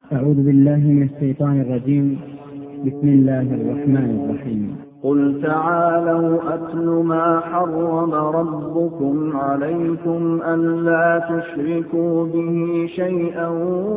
أعوذ بالله من الشيطان الرجيم بسم الله الرحمن الرحيم قل تعالوا أتل ما حرم ربكم عليكم ألا تشركوا به شيئا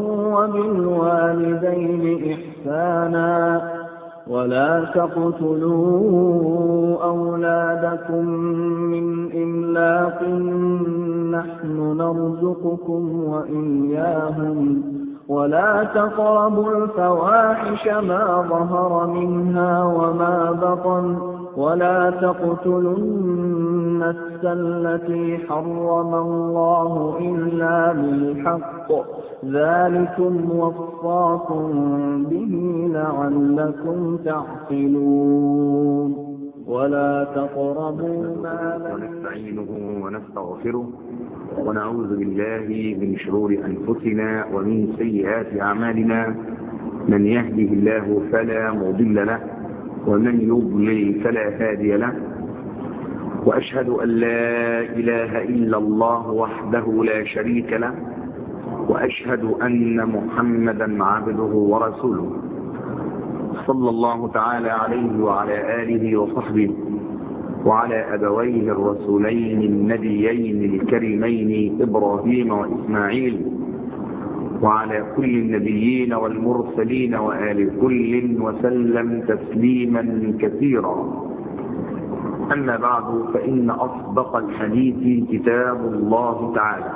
وبالوالدين إحسانا ولا تقتلوا أولادكم من إملاق نحن نرزقكم وإياهم ولا تقربوا الفواحش ما ظهر منها وما بطن ولا تقتلوا النفس التي حرم الله إلا بالحق ذلكم وصاكم به لعلكم تعقلون ولا تقربوا مال ونستعينه ونستغفره ونعوذ بالله من شرور أنفسنا ومن سيئات أعمالنا من يهده الله فلا مضل له ومن يضلل فلا هادي له وأشهد أن لا إله إلا الله وحده لا شريك له وأشهد أن محمدا عبده ورسوله صلى الله تعالى عليه وعلى آله وصحبه وعلى أبويه الرسولين النبيين الكريمين إبراهيم وإسماعيل وعلى كل النبيين والمرسلين وآل كل وسلم تسليما كثيرا أما بعد فإن أصدق الحديث كتاب الله تعالى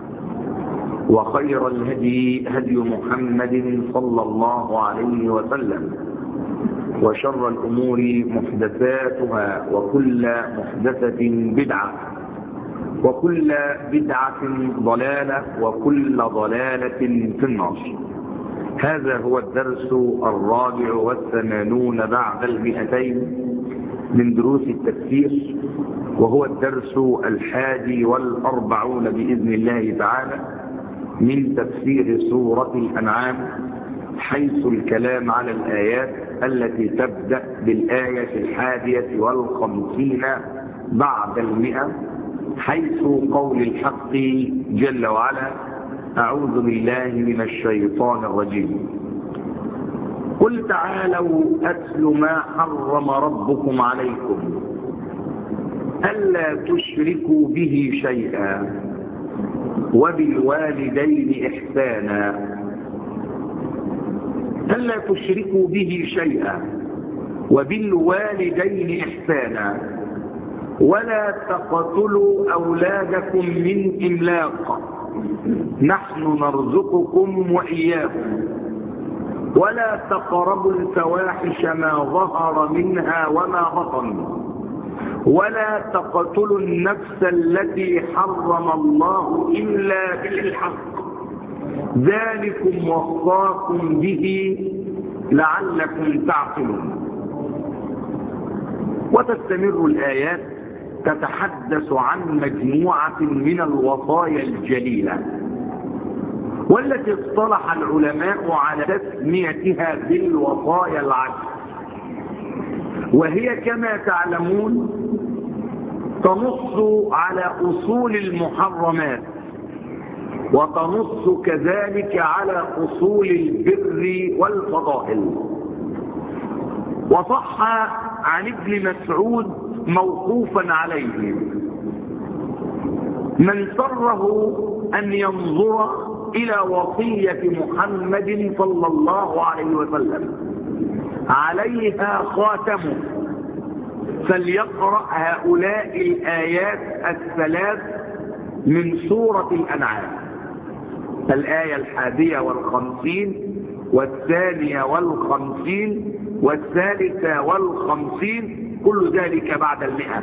وخير الهدي هدي محمد صلى الله عليه وسلم وشر الأمور محدثاتها وكل محدثة بدعة وكل بدعة ضلالة وكل ضلالة في النار هذا هو الدرس الرابع والثمانون بعد المئتين من دروس التفسير وهو الدرس الحادي والأربعون بإذن الله تعالى من تفسير سورة الأنعام حيث الكلام على الآيات التي تبدأ بالآية الحادية والخمسين بعد المئة حيث قول الحق جل وعلا أعوذ بالله من الشيطان الرجيم قل تعالوا أتل ما حرم ربكم عليكم ألا تشركوا به شيئا وبالوالدين إحسانا ألا تشركوا به شيئا وبالوالدين إحسانا ولا تقتلوا أولادكم من إملاق نحن نرزقكم وإياكم ولا تقربوا الفواحش ما ظهر منها وما بطن ولا تقتلوا النفس التي حرم الله إلا بالحق ذلكم وصاكم به لعلكم تعقلون وتستمر الآيات تتحدث عن مجموعة من الوصايا الجليلة والتي اصطلح العلماء على تسميتها بالوصايا العشر وهي كما تعلمون تنص على أصول المحرمات وتنص كذلك على أصول البر والفضائل وصح عن ابن مسعود موقوفا عليه من سره أن ينظر إلى وصية محمد صلى الله عليه وسلم عليها خاتمه فليقرأ هؤلاء الآيات الثلاث من سورة الأنعام الآية الحادية والخمسين والثانية والخمسين والثالثة والخمسين كل ذلك بعد المئة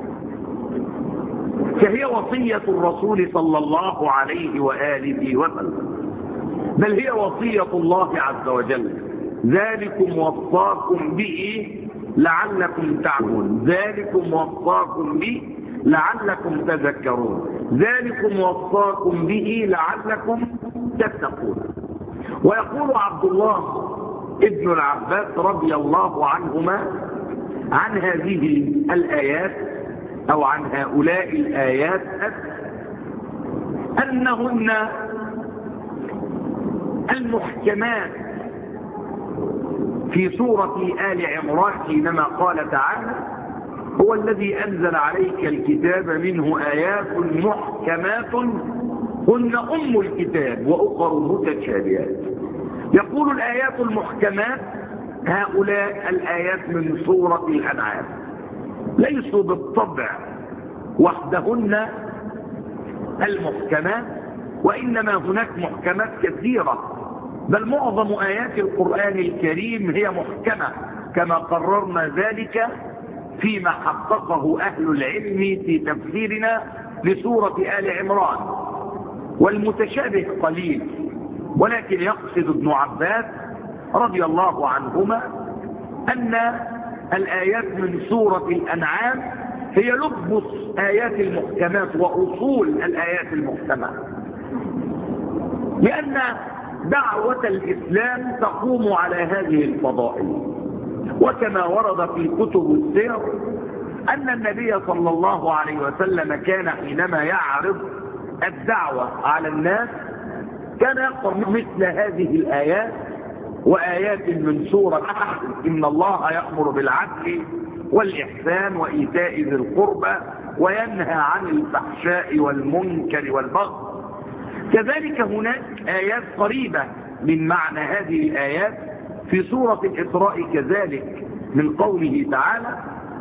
فهي وصية الرسول صلى الله عليه وآله وسلم بل هي وصية الله عز وجل ذلكم وصاكم به لعلكم تعلمون ذلكم وصاكم به لعلكم تذكرون ذلكم وصاكم به لعلكم تتقون ويقول عبد الله ابن العباس رضي الله عنهما عن هذه الآيات أو عن هؤلاء الآيات أنهن المحكمات في سورة آل عمران حينما قال تعالى هو الذي أنزل عليك الكتاب منه آيات محكمات هن أم الكتاب وأخر متشابهات يقول الآيات المحكمات هؤلاء الآيات من سورة الأنعام ليسوا بالطبع وحدهن المحكمات وإنما هناك محكمات كثيرة بل معظم آيات القرآن الكريم هي محكمة كما قررنا ذلك فيما حققه أهل العلم في تفسيرنا لسورة آل عمران والمتشابه قليل ولكن يقصد ابن عباس رضي الله عنهما أن الآيات من سورة الأنعام هي لبس آيات المحكمات وأصول الآيات المحكمات لأن دعوة الإسلام تقوم على هذه الفضائل وكما ورد في كتب السير أن النبي صلى الله عليه وسلم كان حينما يعرض الدعوة على الناس كان يقرأ مثل هذه الآيات وآيات من سورة إن الله يأمر بالعدل والإحسان وإيتاء ذي القربى وينهى عن الفحشاء والمنكر والبغي كذلك هناك آيات قريبة من معنى هذه الآيات في سورة الإسراء كذلك من قوله تعالى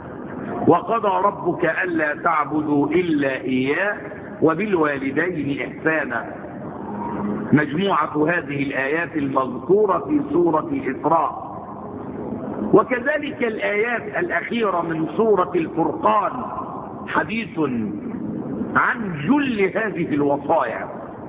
وقضى ربك ألا تعبدوا إلا إياه وبالوالدين إحسانا مجموعة هذه الآيات المذكورة في سورة الإسراء وكذلك الآيات الأخيرة من سورة الفرقان حديث عن جل هذه الوصايا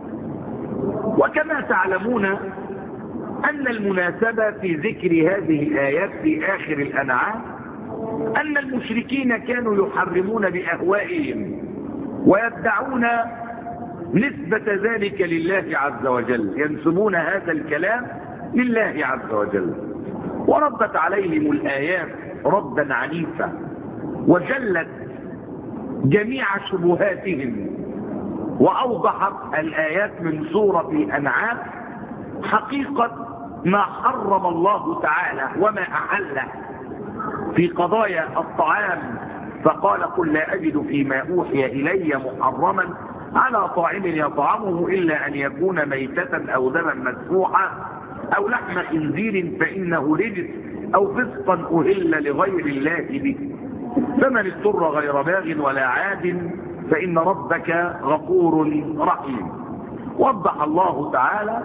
وكما تعلمون أن المناسبة في ذكر هذه الآيات في آخر الأنعام أن المشركين كانوا يحرمون بأهوائهم ويدعون نسبة ذلك لله عز وجل ينسبون هذا الكلام لله عز وجل وردت عليهم الآيات ردا عنيفا وجلت جميع شبهاتهم وأوضحت الآيات من سورة الأنعام حقيقة ما حرم الله تعالى وما أحله في قضايا الطعام فقال قل لا أجد فيما أوحي إلي محرما على طاعم يطعمه إلا أن يكون ميتة أو دما مسفوحا أو لحم خنزير فإنه رجس أو فسقا أهل لغير الله به فمن اضطر غير باغ ولا عاد فإن ربك غفور رحيم وضح الله تعالى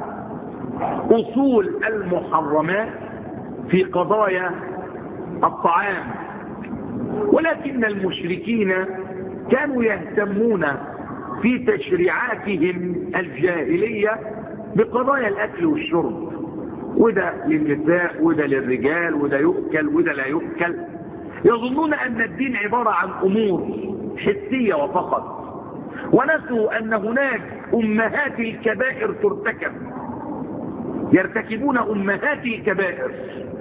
أصول المحرمات في قضايا الطعام ولكن المشركين كانوا يهتمون في تشريعاتهم الجاهلية بقضايا الأكل والشرب وده للنساء وده للرجال وده يؤكل وده لا يؤكل يظنون أن الدين عبارة عن أمور حسية وفقط ونسوا أن هناك أمهات الكبائر ترتكب يرتكبون أمهات الكبائر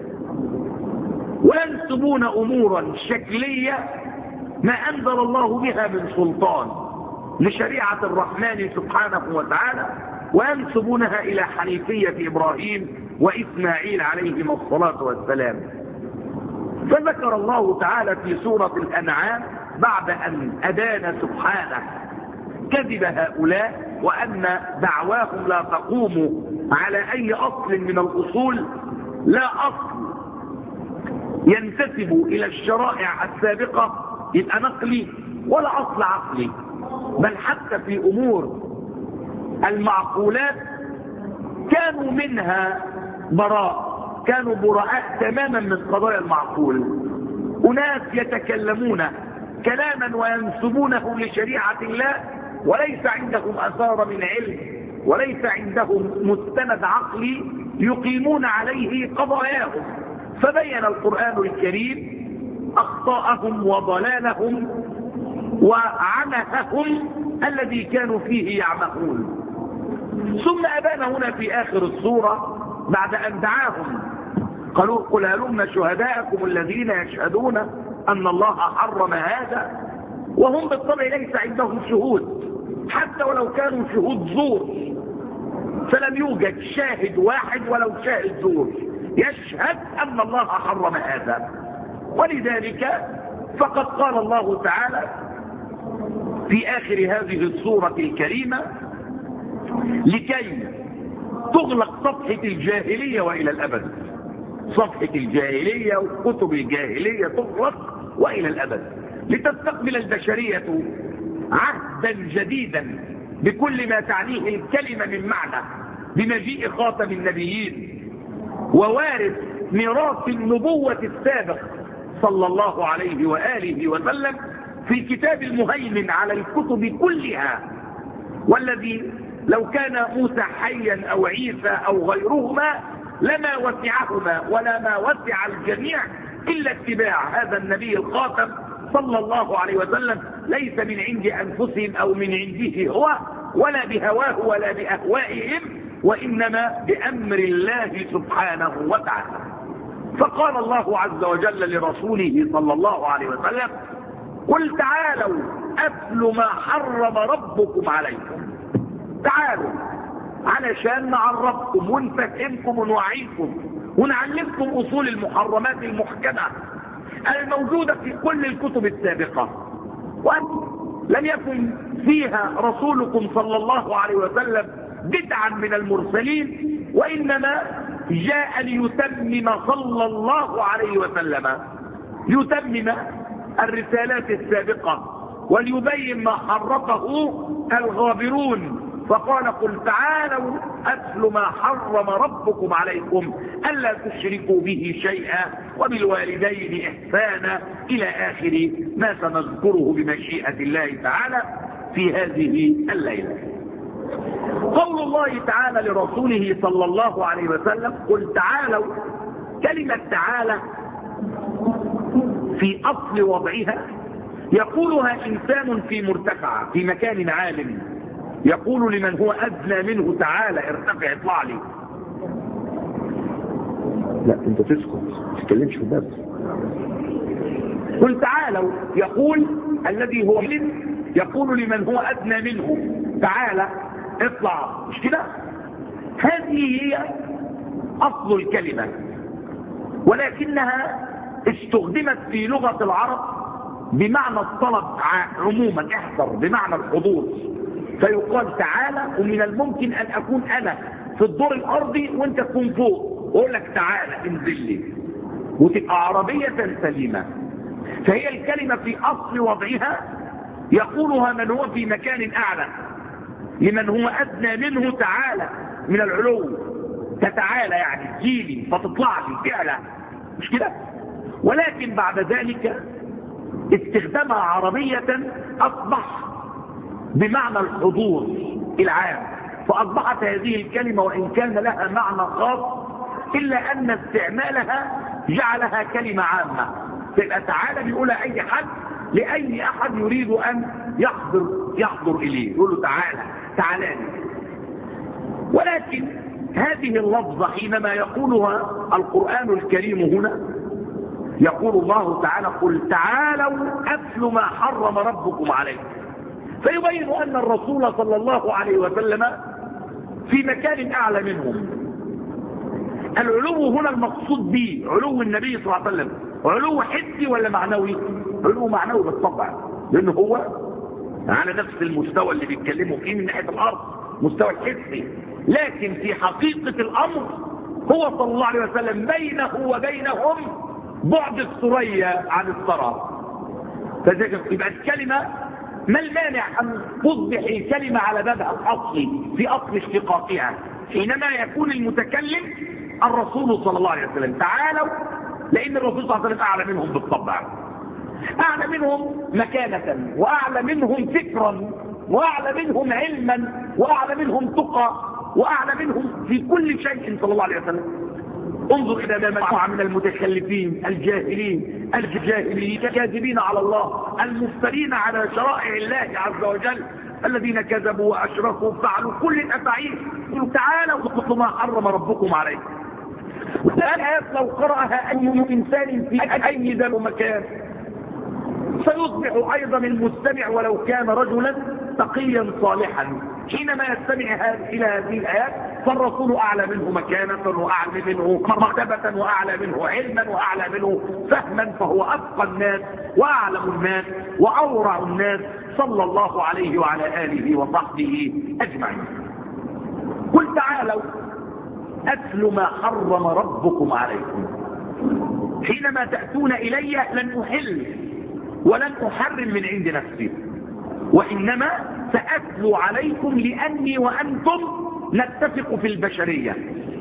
وينسبون أمورا شكلية ما أنزل الله بها من سلطان لشريعة الرحمن سبحانه وتعالى وينسبونها إلى حنيفية إبراهيم وإسماعيل عليهما الصلاة والسلام فذكر الله تعالى في سورة الأنعام بعد أن أدان سبحانه كذب هؤلاء وأن دعواهم لا تقوم على أي أصل من الأصول لا أصل ينتسب إلى الشرائع السابقة يبقى نقلي ولا أصل عقلي بل حتى في أمور المعقولات كانوا منها براء كانوا براء تماما من قضايا المعقول أناس يتكلمون كلاما وينسبونه لشريعة الله وليس عندهم أثار من علم وليس عندهم مستند عقلي يقيمون عليه قضاياهم فبين القرآن الكريم أخطاءهم وضلالهم وعنفهم الذي كانوا فيه يعمقون ثم أبان هنا في آخر السورة بعد أن دعاهم قالوا قل هلم شهداءكم الذين يشهدون أن الله حرم هذا وهم بالطبع ليس عندهم شهود حتى ولو كانوا شهود زور فلم يوجد شاهد واحد ولو شاهد زور يشهد أن الله حرم هذا ولذلك فقد قال الله تعالى في آخر هذه السورة الكريمة لكي تغلق صفحة الجاهلية وإلى الأبد صفحة الجاهلية وكتب الجاهلية تغلق وإلى الأبد لتستقبل البشرية عهدا جديدا بكل ما تعنيه الكلمة من معنى بمجيء خاتم النبيين ووارث ميراث النبوة السابق صلى الله عليه وآله وسلم في كتاب المهيمن على الكتب كلها والذي لو كان موسى حيا أو عيسى أو غيرهما لما وسعهما ولا ما وسع الجميع إلا اتباع هذا النبي الخاتم صلى الله عليه وسلم ليس من عند أنفسهم أو من عنده هو ولا بهواه ولا بأهوائهم وإنما بأمر الله سبحانه وتعالى فقال الله عز وجل لرسوله صلى الله عليه وسلم قل تعالوا أتل ما حرم ربكم عليكم تعالوا علشان نعرفكم ونفهمكم ونوعيكم ونعلمكم أصول المحرمات المحكمة الموجودة في كل الكتب السابقة لم يكن فيها رسولكم صلى الله عليه وسلم بدعا من المرسلين وإنما جاء ليتمم صلى الله عليه وسلم يتمم الرسالات السابقة وليبين ما حرقه الغابرون فقال قل تعالوا أتل ما حرم ربكم عليكم ألا تشركوا به شيئا وبالوالدين إحسانا إلى آخر ما سنذكره بمشيئة الله تعالى في هذه الليلة قول الله تعالى لرسوله صلى الله عليه وسلم قل تعالوا كلمة تعالى في أصل وضعها يقولها إنسان في مرتفع في مكان عالم يقول لمن هو أدنى منه تعالى ارتفع اطلع لي لا انت تسكت ما تتكلمش في الناس قل تعالوا يقول الذي هو يقول لمن هو أدنى منه تعالى اطلع مش كده هذه هي أصل الكلمة ولكنها استخدمت في لغة العرب بمعنى الطلب عموما احضر بمعنى الحضور فيقال تعالى ومن الممكن أن أكون أنا في الدور الأرضي وانت تكون فوق وأقول لك تعالى انزل لي وتبقى عربية سليمة فهي الكلمة في أصل وضعها يقولها من هو في مكان أعلى لمن هو أدنى منه تعالى من العلو تتعالى يعني تجيلي فتطلع لي تعلى مش كده ولكن بعد ذلك استخدامها عربية أصبح بمعنى الحضور العام فأصبحت هذه الكلمة وإن كان لها معنى خاص إلا أن استعمالها جعلها كلمة عامة تبقى تعالى بيقولها أي حد لأي أحد يريد أن يحضر يحضر إليه يقول له تعالى تعالى لي ولكن هذه اللفظة حينما يقولها القرآن الكريم هنا يقول الله تعالى قل تعالوا أتل ما حرم ربكم عليكم فيبين أن الرسول صلى الله عليه وسلم في مكان أعلى منهم العلو هنا المقصود به علو النبي صلى الله عليه وسلم علو حسي ولا معنوي علو معنوي بالطبع لأنه هو على نفس المستوى اللي بيتكلموا فيه من ناحية الأرض مستوى الحسي لكن في حقيقة الأمر هو صلى الله عليه وسلم بينه وبينهم بعد الثريا عن الثرى فذلك يبقى الكلمة ما المانع أن تصبح الكلمة على بابها الأصلي في أصل اشتقاقها حينما يكون المتكلم الرسول صلى الله عليه وسلم تعالوا لأن الرسول صلى الله عليه وسلم أعلى منهم بالطبع أعلى منهم مكانة وأعلى منهم فكرا وأعلى منهم علما وأعلى منهم تقى وأعلى منهم في كل شيء صلى الله عليه وسلم انظر إلى ما مجموعة من المتكلفين الجاهلين الجاهلين الكاذبين على الله المفترين على شرائع الله عز وجل الذين كذبوا وأشركوا فعلوا كل الأفاعيل قلوا تعالوا واتقوا ما حرم ربكم عليكم والآيات لو قرأها أي إنسان في أي ذا مكان سيصبح أيضا المستمع ولو كان رجلا تقيا صالحا حينما يستمع الى هذه الايات فالرسول اعلى منه مكانه واعلى منه مرتبه واعلى منه علما واعلى منه فهما فهو اتقى الناس واعلم الناس واورع الناس صلى الله عليه وعلى اله وصحبه اجمعين قل تعالوا اتل ما حرم ربكم عليكم حينما تاتون الي لن احل ولن احرم من عند نفسي وإنما سأتلو عليكم لأني وأنتم نتفق في البشرية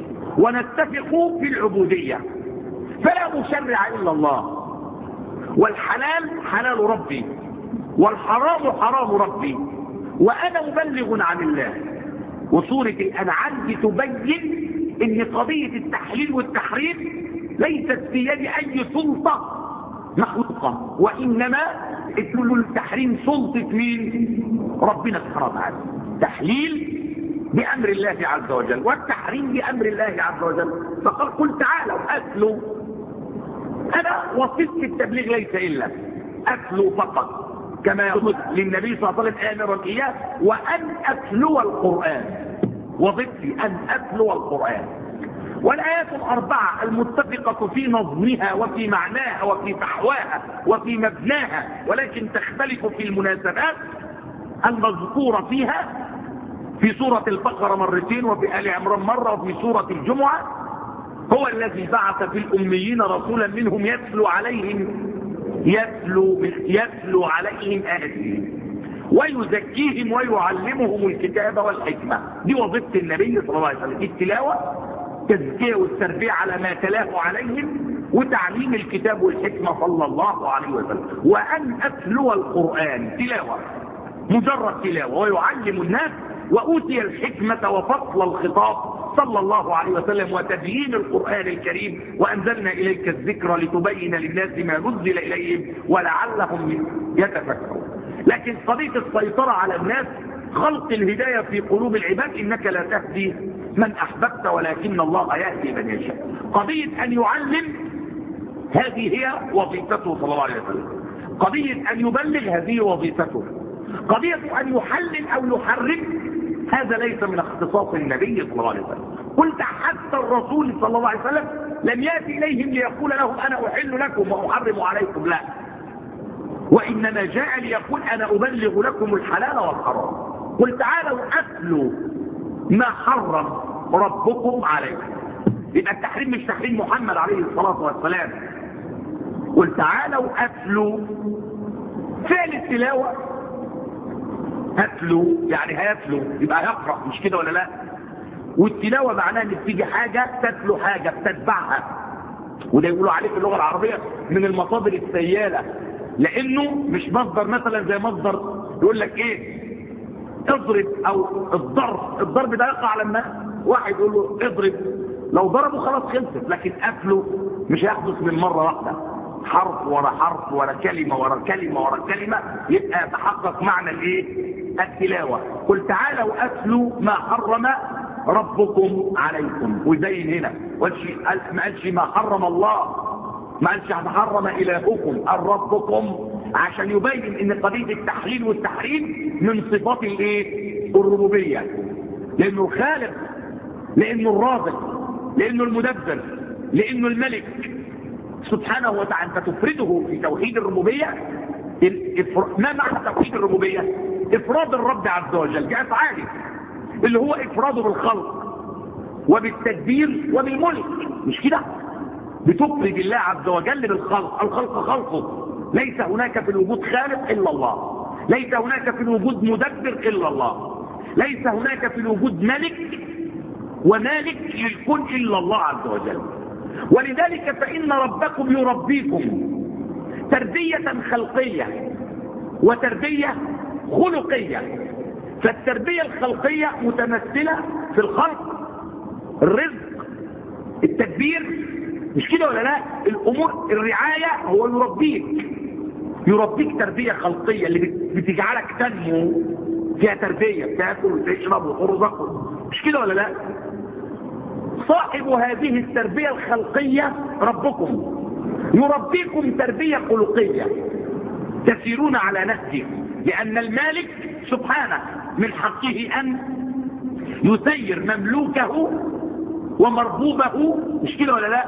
ونتفق في العبودية فلا مشرع إلا الله والحلال حلال ربي والحرام حرام ربي وأنا مبلغ عن الله وسورة الأنعام تبين ان قضية التحليل والتحريم ليست في يد أي سلطة مخلوقة وإنما اتلوا التحريم سلطة مين ربنا سبحانه وتعالى تحليل بأمر الله عز وجل والتحريم بأمر الله عز وجل فقال قل تعالوا أتلوا أنا وصفت التبليغ ليس إلا أتلوا فقط كما يقول للنبي صلى الله عليه وسلم آمرا إياه وأن أتلو القرآن وظيفتي أن أتلو القرآن والآيات الأربعة المتفقة في نظمها وفي معناها وفي فحواها وفي مبناها ولكن تختلف في المناسبات المذكورة فيها في سورة البقرة مرتين وفي آل عمران مرة وفي سورة الجمعة هو الذي بعث في الأميين رسولا منهم يتلو عليهم يتلو, يتلو عليهم آياته ويزكيهم ويعلمهم الكتاب والحكمة دي وظيفة النبي صلى الله عليه وسلم التلاوة التزكية والتربية على ما تلاه عليهم وتعليم الكتاب والحكمة صلى الله عليه وسلم وأن أتلو القرآن تلاوة مجرد تلاوة ويعلم الناس وأوتي الحكمة وفصل الخطاب صلى الله عليه وسلم وتبيين القرآن الكريم وأنزلنا إليك الذكر لتبين للناس ما نزل إليهم ولعلهم يتفكرون لكن قضية السيطرة على الناس خلق الهداية في قلوب العباد إنك لا تهدي من أحببت ولكن الله يهدي من يشاء قضية أن يعلم هذه هي وظيفته صلى الله عليه وسلم قضية أن يبلغ هذه وظيفته قضية أن يحلل أو يحرم هذا ليس من اختصاص النبي صلى الله عليه وسلم قلت حتى الرسول صلى الله عليه وسلم لم يأتي إليهم ليقول لهم أنا أحل لكم وأحرم عليكم لا وإنما جاء ليقول أنا أبلغ لكم الحلال والحرام قل تعالوا أتلوا ما حرم ربكم عليكم يبقى التحريم مش تحريم محمد عليه الصلاة والسلام قل تعالوا أتلوا فعل التلاوة أتلوا يعني هيتلو يبقى يقرأ مش كده ولا لا والتلاوة معناها ان بتيجي حاجة تتلو حاجة بتتبعها وده يقولوا عليه في اللغة العربية من المصادر السيالة لانه مش مصدر مثلا زي مصدر يقول لك ايه اضرب او الضرب الضرب ده يقع لما واحد يقول له اضرب لو ضربه خلاص خلصت لكن قتله مش هيحدث من مرة واحدة حرف ورا حرف ورا كلمة ورا كلمة ورا كلمة يبقى يتحقق معنى الايه التلاوة قل تعالوا اتلوا ما حرم ربكم عليكم ويبين هنا ما قالش ما حرم الله ما قالش حرم الهكم قال ربكم عشان يبين ان قضية التحليل والتحريم من صفات الايه الربوبية لانه الخالق لانه الرازق لانه المدبر لانه الملك سبحانه وتعالى انت تفرده في توحيد الربوبية ما معنى توحيد الربوبية افراد الرب عز وجل بافعاله اللي هو افراده بالخلق وبالتدبير وبالملك مش كده بتفرد الله عز وجل بالخلق الخلق خلقه ليس هناك في الوجود خالق الا الله ليس هناك في الوجود مدبر الا الله ليس هناك في الوجود ملك ومالك للكون الا الله عز وجل ولذلك فان ربكم يربيكم تربيه خلقيه وتربيه خلقيه فالتربيه الخلقيه متمثله في الخلق الرزق التدبير مش كده ولا لا الامور الرعاية هو يربيك يربيك تربية خلقية اللي بتجعلك تنمو فيها تربية بتاكل وتشرب وترزق مش كده ولا لا صاحب هذه التربية الخلقية ربكم يربيكم تربية خلقية تسيرون على نهجه لأن المالك سبحانه من حقه أن يسير مملوكه ومربوبه مش كده ولا لا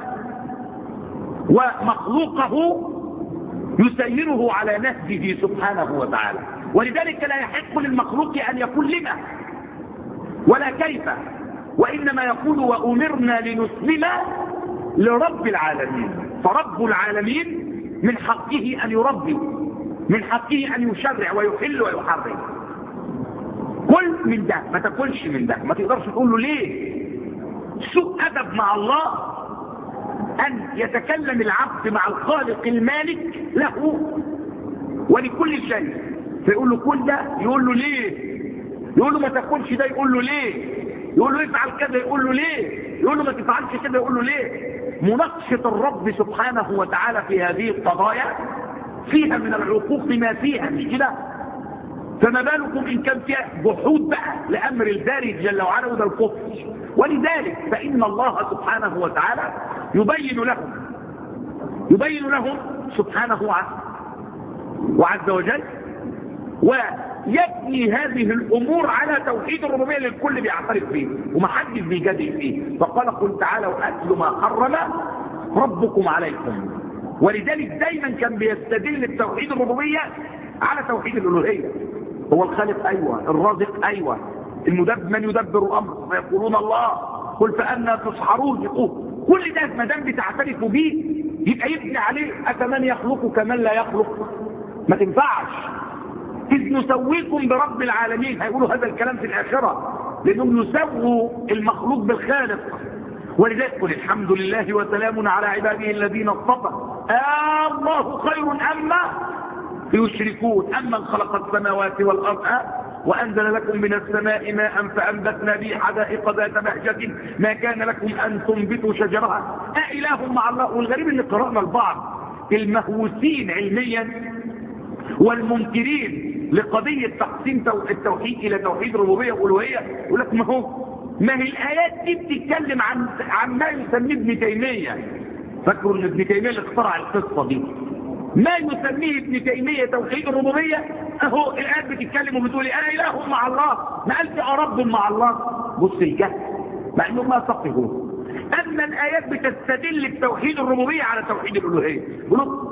ومخلوقه يسيره على نهجه سبحانه وتعالى ولذلك لا يحق للمخلوق أن يكون لما ولا كيف وإنما يقول وأمرنا لنسلم لرب العالمين فرب العالمين من حقه أن يربي من حقه أن يشرع ويحل ويحرم كل من ده ما تاكلش من ده ما تقدرش تقول له ليه سوء أدب مع الله أن يتكلم العبد مع الخالق المالك له ولكل شيء فيقول له كل ده يقول له ليه يقول له ما تاكلش ده يقول له ليه يقول له افعل كذا يقول له ليه يقول له ما تفعلش كذا يقول له ليه مناقشه الرب سبحانه وتعالى في هذه القضايا فيها من العقوق ما فيها مش كده فما بالكم ان كان فيها جحود بقى لامر الباري جل وعلا وده الكفر ولذلك فان الله سبحانه وتعالى يبين لهم يبين لهم سبحانه وعز وجل ويبني هذه الامور على توحيد الربوبيه اللي الكل بيعترف فيه ومحدش بيجادل فيه فقال قل تعالوا اتلوا ما حرم ربكم عليكم ولذلك دايما كان بيستدل بتوحيد الربوبيه على توحيد الالوهيه هو الخالق ايوه الرازق ايوه المدبر من يدبر الامر ويقولون الله قل فانا تسحرون يقول كل ده ما دام بتعترفوا بيه يبقى يبني عليه افمن يخلق كمن لا يخلق ما تنفعش إذ نسويكم برب العالمين هيقولوا هذا الكلام في الآخرة لأنهم يسووا المخلوق بالخالق ولذلك قل الحمد لله وسلام على عباده الذين اصطفى آه الله خير أما يشركون أمن خلق السماوات والأرض آه وأنزل لكم من السماء ماء فأنبتنا به حدائق ذات بهجة ما كان لكم أن تنبتوا شجرها أإله مع الله والغريب أن قرأنا البعض المهووسين علميا والمنكرين لقضية تقسيم التوحيد إلى توحيد ربوبية وألوهية يقول لك ما هو ما هي الآيات دي بتتكلم عن عن ما يسميه ابن تيمية فاكروا ان ابن تيمية اللي اخترع القصة دي ما يسميه ابن تيمية توحيد الربوبية اهو الآيات بتتكلم وبتقول انا اله مع الله ما قالش رب مع الله بص الجهل مع انه ما صفه اما الآيات بتستدل بتوحيد الربوبية على توحيد الألوهية يقولوا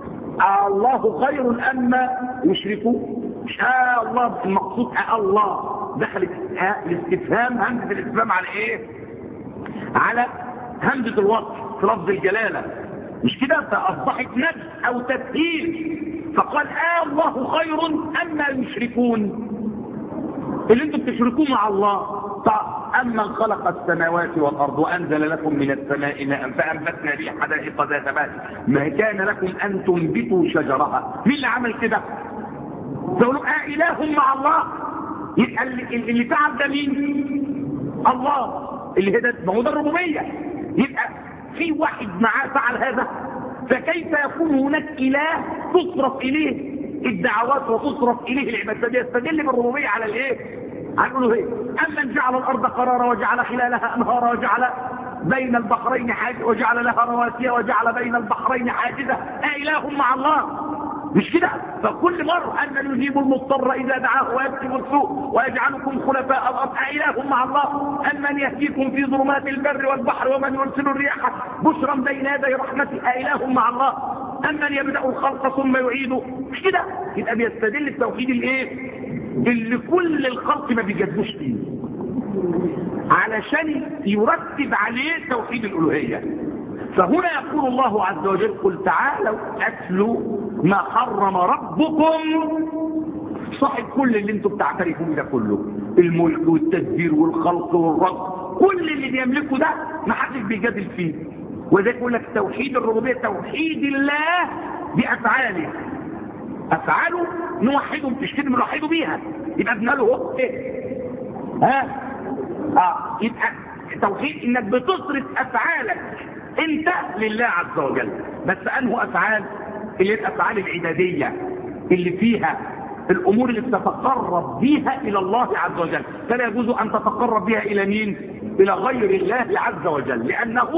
الله خير أما يشركوا آه الله المقصود آه الله دخلت آه الاستفهام همزة الاستفهام على ايه على همزة الوصف في لفظ الجلالة مش كده فأصبحت نفس أو تسهيل فقال آه الله خير أما يشركون اللي انتم بتشركوه مع الله أمن خلق السماوات والأرض وأنزل لكم من السماء ماء فأنبتنا به حدائق ذات بهجة ما كان لكم أن تنبتوا شجرها مين اللي عمل كده؟ تقولوا آه إله مع الله يبقى اللي, اللي تعب ده مين؟ الله اللي هذا ما هو ده الربوبية يبقى في واحد معاه فعل هذا فكيف يكون هناك إله تصرف إليه الدعوات وتصرف إليه العبادة يستدل بالربوبية على الإيه؟ على الألوهية أمن جعل الأرض قرارا وجعل خلالها أنهارا وجعل بين البحرين حاجز وجعل لها رواسي وجعل بين البحرين حاجزة أإله مع الله مش كده فكل مرة أن يجيب المضطر إذا دعاه ويكتب السوء ويجعلكم خلفاء الأرض أإله مع الله أمن يهديكم في ظلمات البر والبحر ومن يرسل الرياح بشرا بين يدي رحمته أإله مع الله أمن يبدأ الخلق ثم يعيده مش كده يبقى بيستدل التوحيد الايه اللي كل الخلق ما بيجدوش فيه علشان يرتب عليه توحيد الألوهية فهنا يقول الله عز وجل قل تعالوا أتلوا ما حرم ربكم صاحب كل اللي انتم بتعترفون ده كله الملك والتدبير والخلق والرزق كل اللي بيملكه ده ما حدش بيجادل فيه وذلك يقول لك توحيد الربوبيه توحيد الله بافعاله افعاله نوحده مش كده بنوحده بيها يبقى ابن له هو ايه ها اه يبقى توحيد انك بتصرف افعالك انت لله عز وجل بس انه افعال اللي هي الافعال العباديه اللي فيها الامور اللي بتتقرب بها الى الله عز وجل فلا يجوز ان تتقرب بها الى مين الى غير الله عز وجل لانه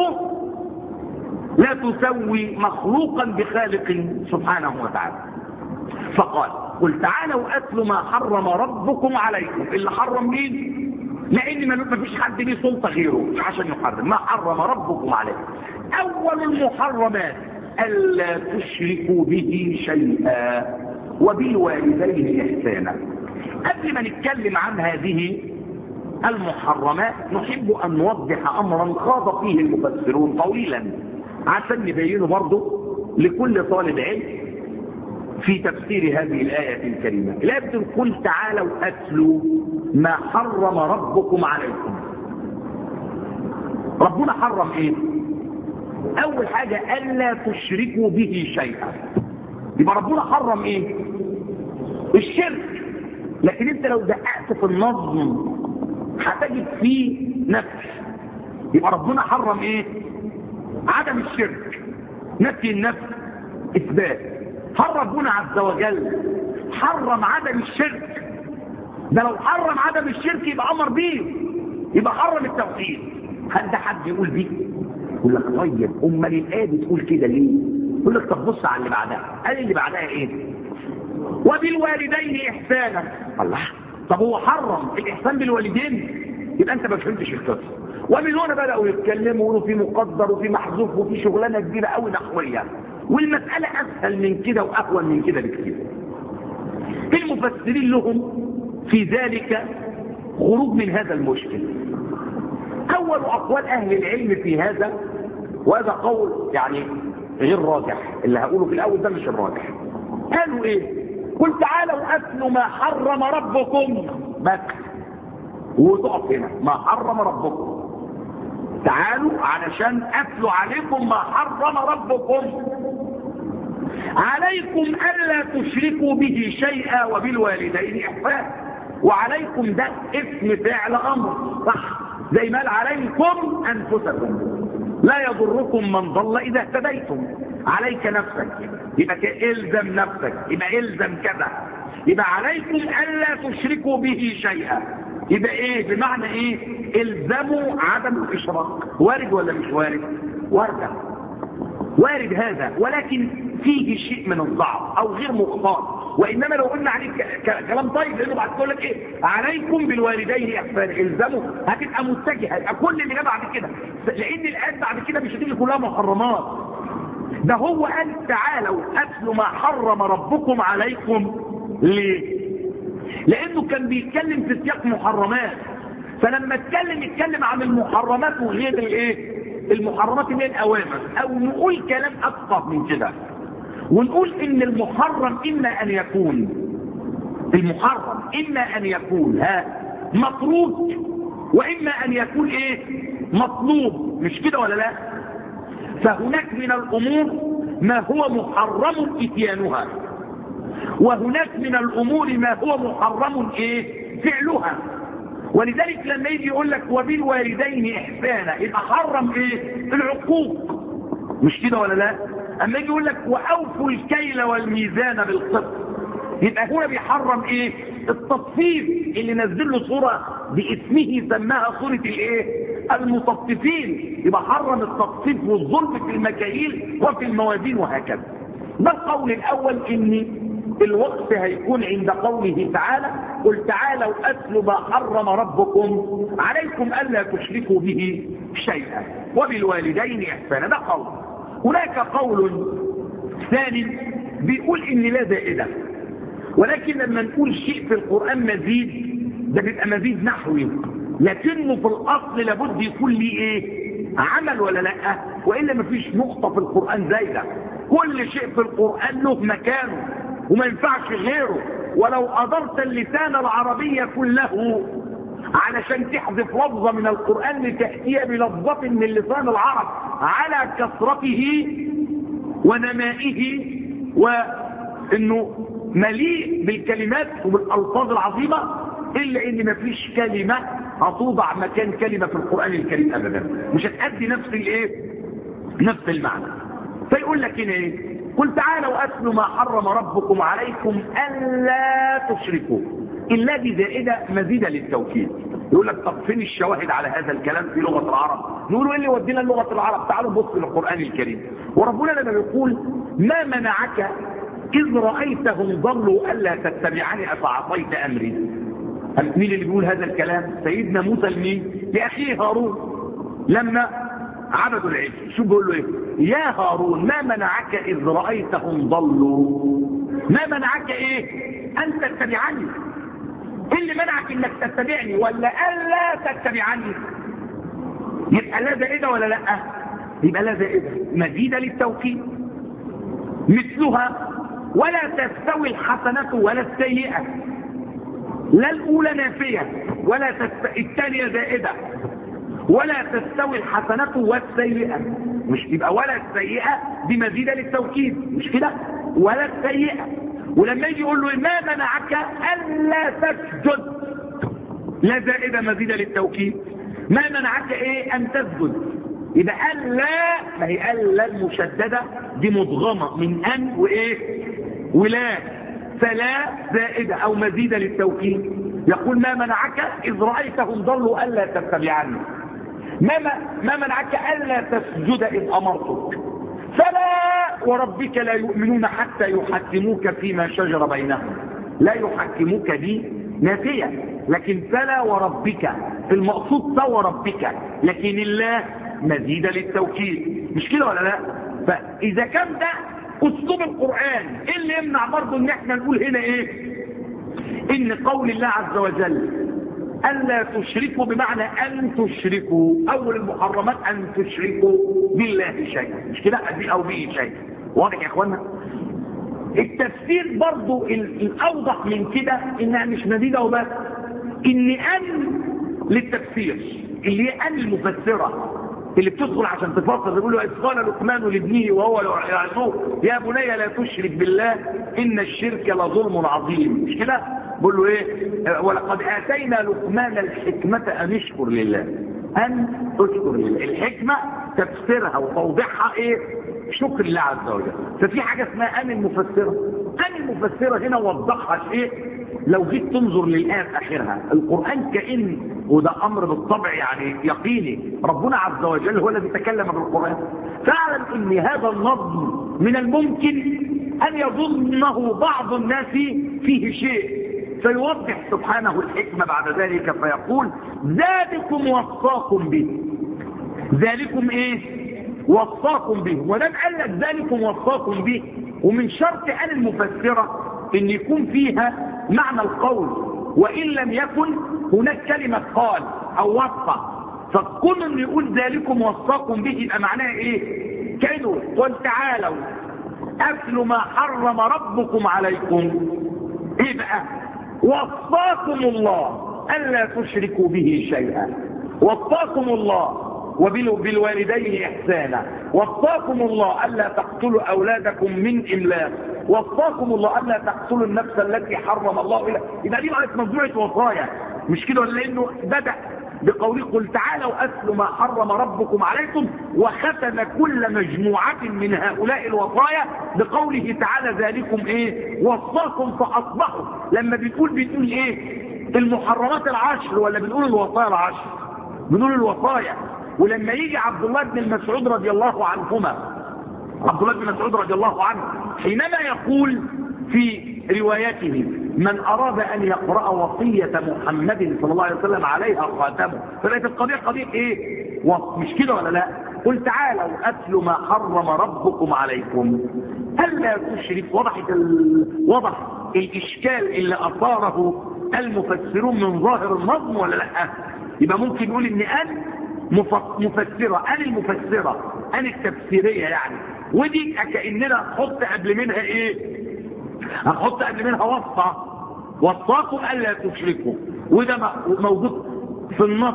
لا تسوي مخلوقا بخالق سبحانه وتعالى فقال قل تعالوا اتلوا ما حرم ربكم عليكم اللي حرم مين لان ما فيش حد ليه سلطه غيره عشان يحرم ما حرم ربكم عليكم اول المحرمات الا تشركوا به شيئا وبالوالدين احسانا قبل ما نتكلم عن هذه المحرمات نحب ان نوضح امرا خاض فيه المفسرون طويلا عشان نبينه برضه لكل طالب علم في تفسير هذه الآية الكريمة الآية بتقول قل تعالوا أتلوا ما حرم ربكم عليكم ربنا حرم ايه اول حاجة الا تشركوا به شيئا يبقى ربنا حرم ايه الشرك لكن انت لو دققت في النظم هتجد فيه نفس يبقى ربنا حرم ايه عدم الشرك نفي النفس اثبات هل ربنا عز وجل حرم عدم الشرك ده لو حرم عدم الشرك يبقى امر بيه يبقى حرم التوحيد هل ده حد يقول بيه يقول لك طيب امال الايه بتقول كده ليه يقول لك طب بص على اللي بعدها قال اللي بعدها ايه وبالوالدين احسانا الله طب هو حرم الاحسان بالوالدين يبقى انت ما فهمتش القصه ومن هنا بداوا يتكلموا يقولوا في مقدر وفي محذوف وفي شغلانه كبيره قوي نحويه والمساله اسهل من كده واهون من كده بكثير المفسرين لهم في ذلك خروج من هذا المشكل اول اقوال اهل العلم في هذا وهذا قول يعني غير راجح اللي هقوله في الاول ده مش الراجح قالوا ايه قل تعالوا اتلوا ما حرم ربكم بس وتقف هنا ما حرم ربكم تعالوا علشان اتلوا عليكم ما حرم ربكم عليكم الا تشركوا به شيئا وبالوالدين احسانا وعليكم ده اسم فعل امر صح زي ما قال عليكم انفسكم لا يضركم من ضل اذا اهتديتم عليك نفسك يبقى الزم نفسك يبقى الزم كذا يبقى عليكم الا تشركوا به شيئا يبقى ايه بمعنى ايه الزموا عدم الاشراك وارد ولا مش وارد وارد وارد هذا ولكن فيه شيء من الضعف او غير مختار وانما لو قلنا عليه كلام طيب لانه بعد تقول لك ايه عليكم بالوالدين احسان الزموا هتبقى متجهه يبقى كل اللي جه بعد كده لان الايات بعد كده مش هتيجي كلها محرمات ده هو قال تعالوا اتلوا ما حرم ربكم عليكم ليه لانه كان بيتكلم في سياق محرمات فلما اتكلم اتكلم عن المحرمات وغير الايه المحرمات اللي هي الاوامر او نقول كلام اكثر من كده ونقول ان المحرم اما ان يكون المحرم اما ان يكون ها مطرود واما ان يكون ايه مطلوب مش كده ولا لا فهناك من الامور ما هو محرم اتيانها وهناك من الامور ما هو محرم ايه فعلها ولذلك لما يجي يقول لك وبالوالدين احسانا يبقى حرم ايه العقوق مش كده ولا لا اما يجي يقول لك واوفوا الكيل والميزان بالقسط يبقى هنا بيحرم ايه التصفيف اللي نزل له صوره باسمه سماها صوره الايه المطففين يبقى حرم التصفيف والظلم في المكاييل وفي الموازين وهكذا ده القول الاول ان الوقت هيكون عند قوله تعالى قل تعالوا اتلوا ما حرم ربكم عليكم الا تشركوا به شيئا وبالوالدين احسانا ده قول هناك قول ثاني بيقول ان لا زائده ولكن لما نقول شيء في القران مزيد ده بيبقى مزيد نحوي لكنه في الاصل لابد يكون ليه ايه عمل ولا لا والا مفيش نقطه في القران زايده كل شيء في القران له مكانه وما ينفعش غيره ولو أدرت اللسان العربي كله علشان تحذف لفظة من القرآن لتأتي بلفظة من لسان العرب على كثرته ونمائه وانه مليء بالكلمات وبالألفاظ العظيمة إلا إن مفيش كلمة هتوضع مكان كلمة في القرآن الكريم أبدا مش هتأدي نفس الإيه نفس المعنى فيقول لك هنا إيه قل تعالوا أتلوا ما حرم ربكم عليكم ألا تشركوا إلا دي زائدة مزيدة للتوكيد يقول لك طب فين الشواهد على هذا الكلام في لغة العرب نقول ايه اللي ودينا لغة العرب تعالوا بص للقرآن الكريم وربنا لما بيقول ما منعك إذ رأيتهم ضلوا ألا تتبعني أفعصيت أمري مين اللي بيقول هذا الكلام سيدنا موسى لمين لأخيه هارون لما عبدوا العجل شو بيقول له ايه يا هارون ما منعك إذ رأيتهم ضلوا ما منعك ايه أن تتبعني ايه اللي منعك انك تتبعني ولا ألا تتبعني يبقى لا زائدة ولا لا يبقى لا زائدة مزيدة للتوكيد مثلها ولا تستوي الحسنة ولا السيئة لا الأولى نافية ولا تست... الثانية زائدة ولا تستوي الحسنة والسيئة مش تبقى ولا السيئة دي مزيدة للتوكيد مش كده ولا السيئة ولما يجي يقول له ما منعك ألا تسجد لا زائدة مزيدة للتوكيد ما منعك ايه ان تسجد يبقى ألا ما هي ألا المشددة دي مضغمة من أن وإيه ولا فلا زائدة أو مزيدة للتوكيد يقول ما منعك إذ رأيتهم ضلوا ألا تتبعني ما, ما منعك ألا تسجد إذ أمرتك فلا وربك لا يؤمنون حتى يحكموك فيما شجر بينهم لا يحكموك دي نافية لكن فلا وربك في المقصود سوى ربك لكن الله مزيدة للتوكيد مش كده ولا لا فإذا كان ده أسلوب القرآن إيه اللي يمنع برضه إن احنا نقول هنا إيه إن قول الله عز وجل ألا تشركوا بمعنى أن تشركوا أول المحرمات أن تشركوا بالله شيئا مش كده أو به شيئا واضح يا أخوانا التفسير برضو الأوضح من كده إنها مش مزيدة وبس إن أن للتفسير اللي هي أن المفسرة اللي بتدخل عشان تفسر يقول له إذ قال لقمان لابنه وهو يعصوه يا بني لا تشرك بالله إن الشرك لظلم عظيم مش كده بقول له إيه ولقد آتينا لقمان الحكمة أن يشكر لله أن تشكر لله الحكمة تفسيرها وتوضيحها إيه شكر الله عز وجل ففي حاجة اسمها أن المفسرة أن المفسرة هنا وضحها شيء لو جيت تنظر للآية في آخرها القرآن كأن وده أمر بالطبع يعني يقيني ربنا عز وجل هو الذي تكلم بالقرآن فاعلم أن هذا النظم من الممكن أن يظنه بعض الناس فيه شيء فيوضح سبحانه الحكمة بعد ذلك فيقول ذلكم وصاكم به ذلكم ايه وصاكم به ودام قال لك ذلكم وصاكم به ومن شرط ان المفسرة ان يكون فيها معنى القول وان لم يكن هناك كلمة قال او وصى فكون ان يقول ذلكم وصاكم به يبقى معناه ايه كانوا قل تعالوا أكل ما حرم ربكم عليكم ايه بقى وصاكم الله ألا تشركوا به شيئا وصاكم الله وبالوالدين إحسانا وصاكم الله ألا تقتلوا أولادكم من إملاق وصاكم الله ألا تقتلوا النفس التي حرم الله إلا إذا دي بقت مجموعة وصايا مش كده ولا لأنه بدأ بقوله قل تعالوا أسلوا ما حرم ربكم عليكم وختم كل مجموعة من هؤلاء الوصايا بقوله تعالى ذلكم ايه وصاكم فأصبحوا لما بتقول بتقول ايه المحرمات العشر ولا بنقول الوصايا العشر بنقول الوصايا ولما يجي عبد الله بن المسعود رضي الله عنهما عبد الله بن مسعود رضي الله عنه حينما يقول في روايته من أراد أن يقرأ وصية محمد صلى الله عليه وسلم عليها خاتمه فلقيت القضية قضية إيه مش كده ولا لا قل تعالوا أتلوا ما حرم ربكم عليكم ألا تشرك وضحت ال... وضح الإشكال اللي أثاره المفسرون من ظاهر النظم ولا لا يبقى ممكن نقول إن أن مفسرة أن المفسرة أن التفسيرية يعني ودي كأننا نحط قبل منها إيه هنحط قبل منها وصفة وصاكم ألا تشركوا وده موجود في النص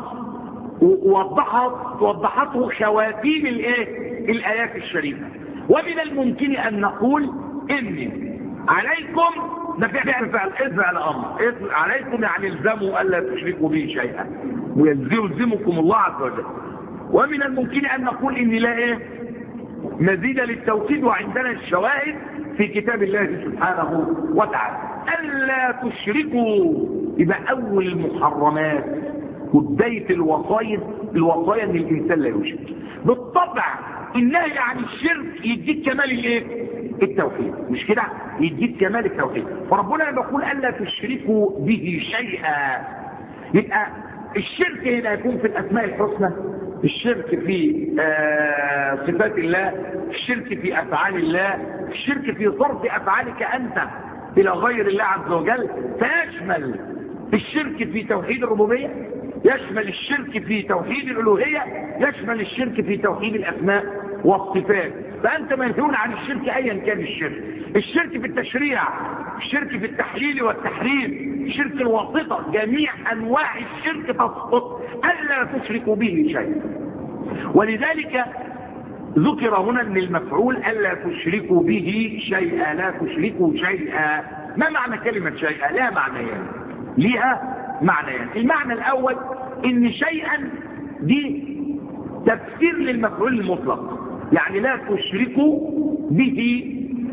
ووضحت وضحته خواتيم الايه الايات الشريفه ومن الممكن ان نقول ان عليكم ده فعل فعل افعل امر عليكم يعني الزموا الا تشركوا به شيئا ويلزمكم الله عز وجل ومن الممكن ان نقول ان لا ايه مزيد للتوكيد وعندنا الشواهد في كتاب الله سبحانه وتعالى ألا تشركوا يبقى أول المحرمات وبداية الوصايا الوصايا أن الإنسان لا يشرك بالطبع النهي عن الشرك يديك كمال الايه التوحيد مش كده يديك كمال التوحيد فربنا لما يقول الا تشركوا به شيئا يبقى الشرك هنا يكون في الاسماء الحسنى الشرك في آه صفات الله الشرك في افعال الله الشرك في صرف افعالك انت الى غير الله عز وجل فيشمل الشرك في توحيد الربوبيه يشمل الشرك في توحيد الالوهيه يشمل الشرك في توحيد الاسماء والصفات فانت منهون عن الشرك ايا كان الشرك الشرك في التشريع الشرك في التحليل والتحريم شرك الواسطة جميع انواع الشرك تسقط الا تشركوا به شيئا ولذلك ذكر هنا ان المفعول الا تشركوا به شيئا لا تشركوا شيئا ما معنى كلمة شيئا لها معنيان لها معنيان المعنى الاول ان شيئا دي تفسير للمفعول المطلق يعني لا تشركوا به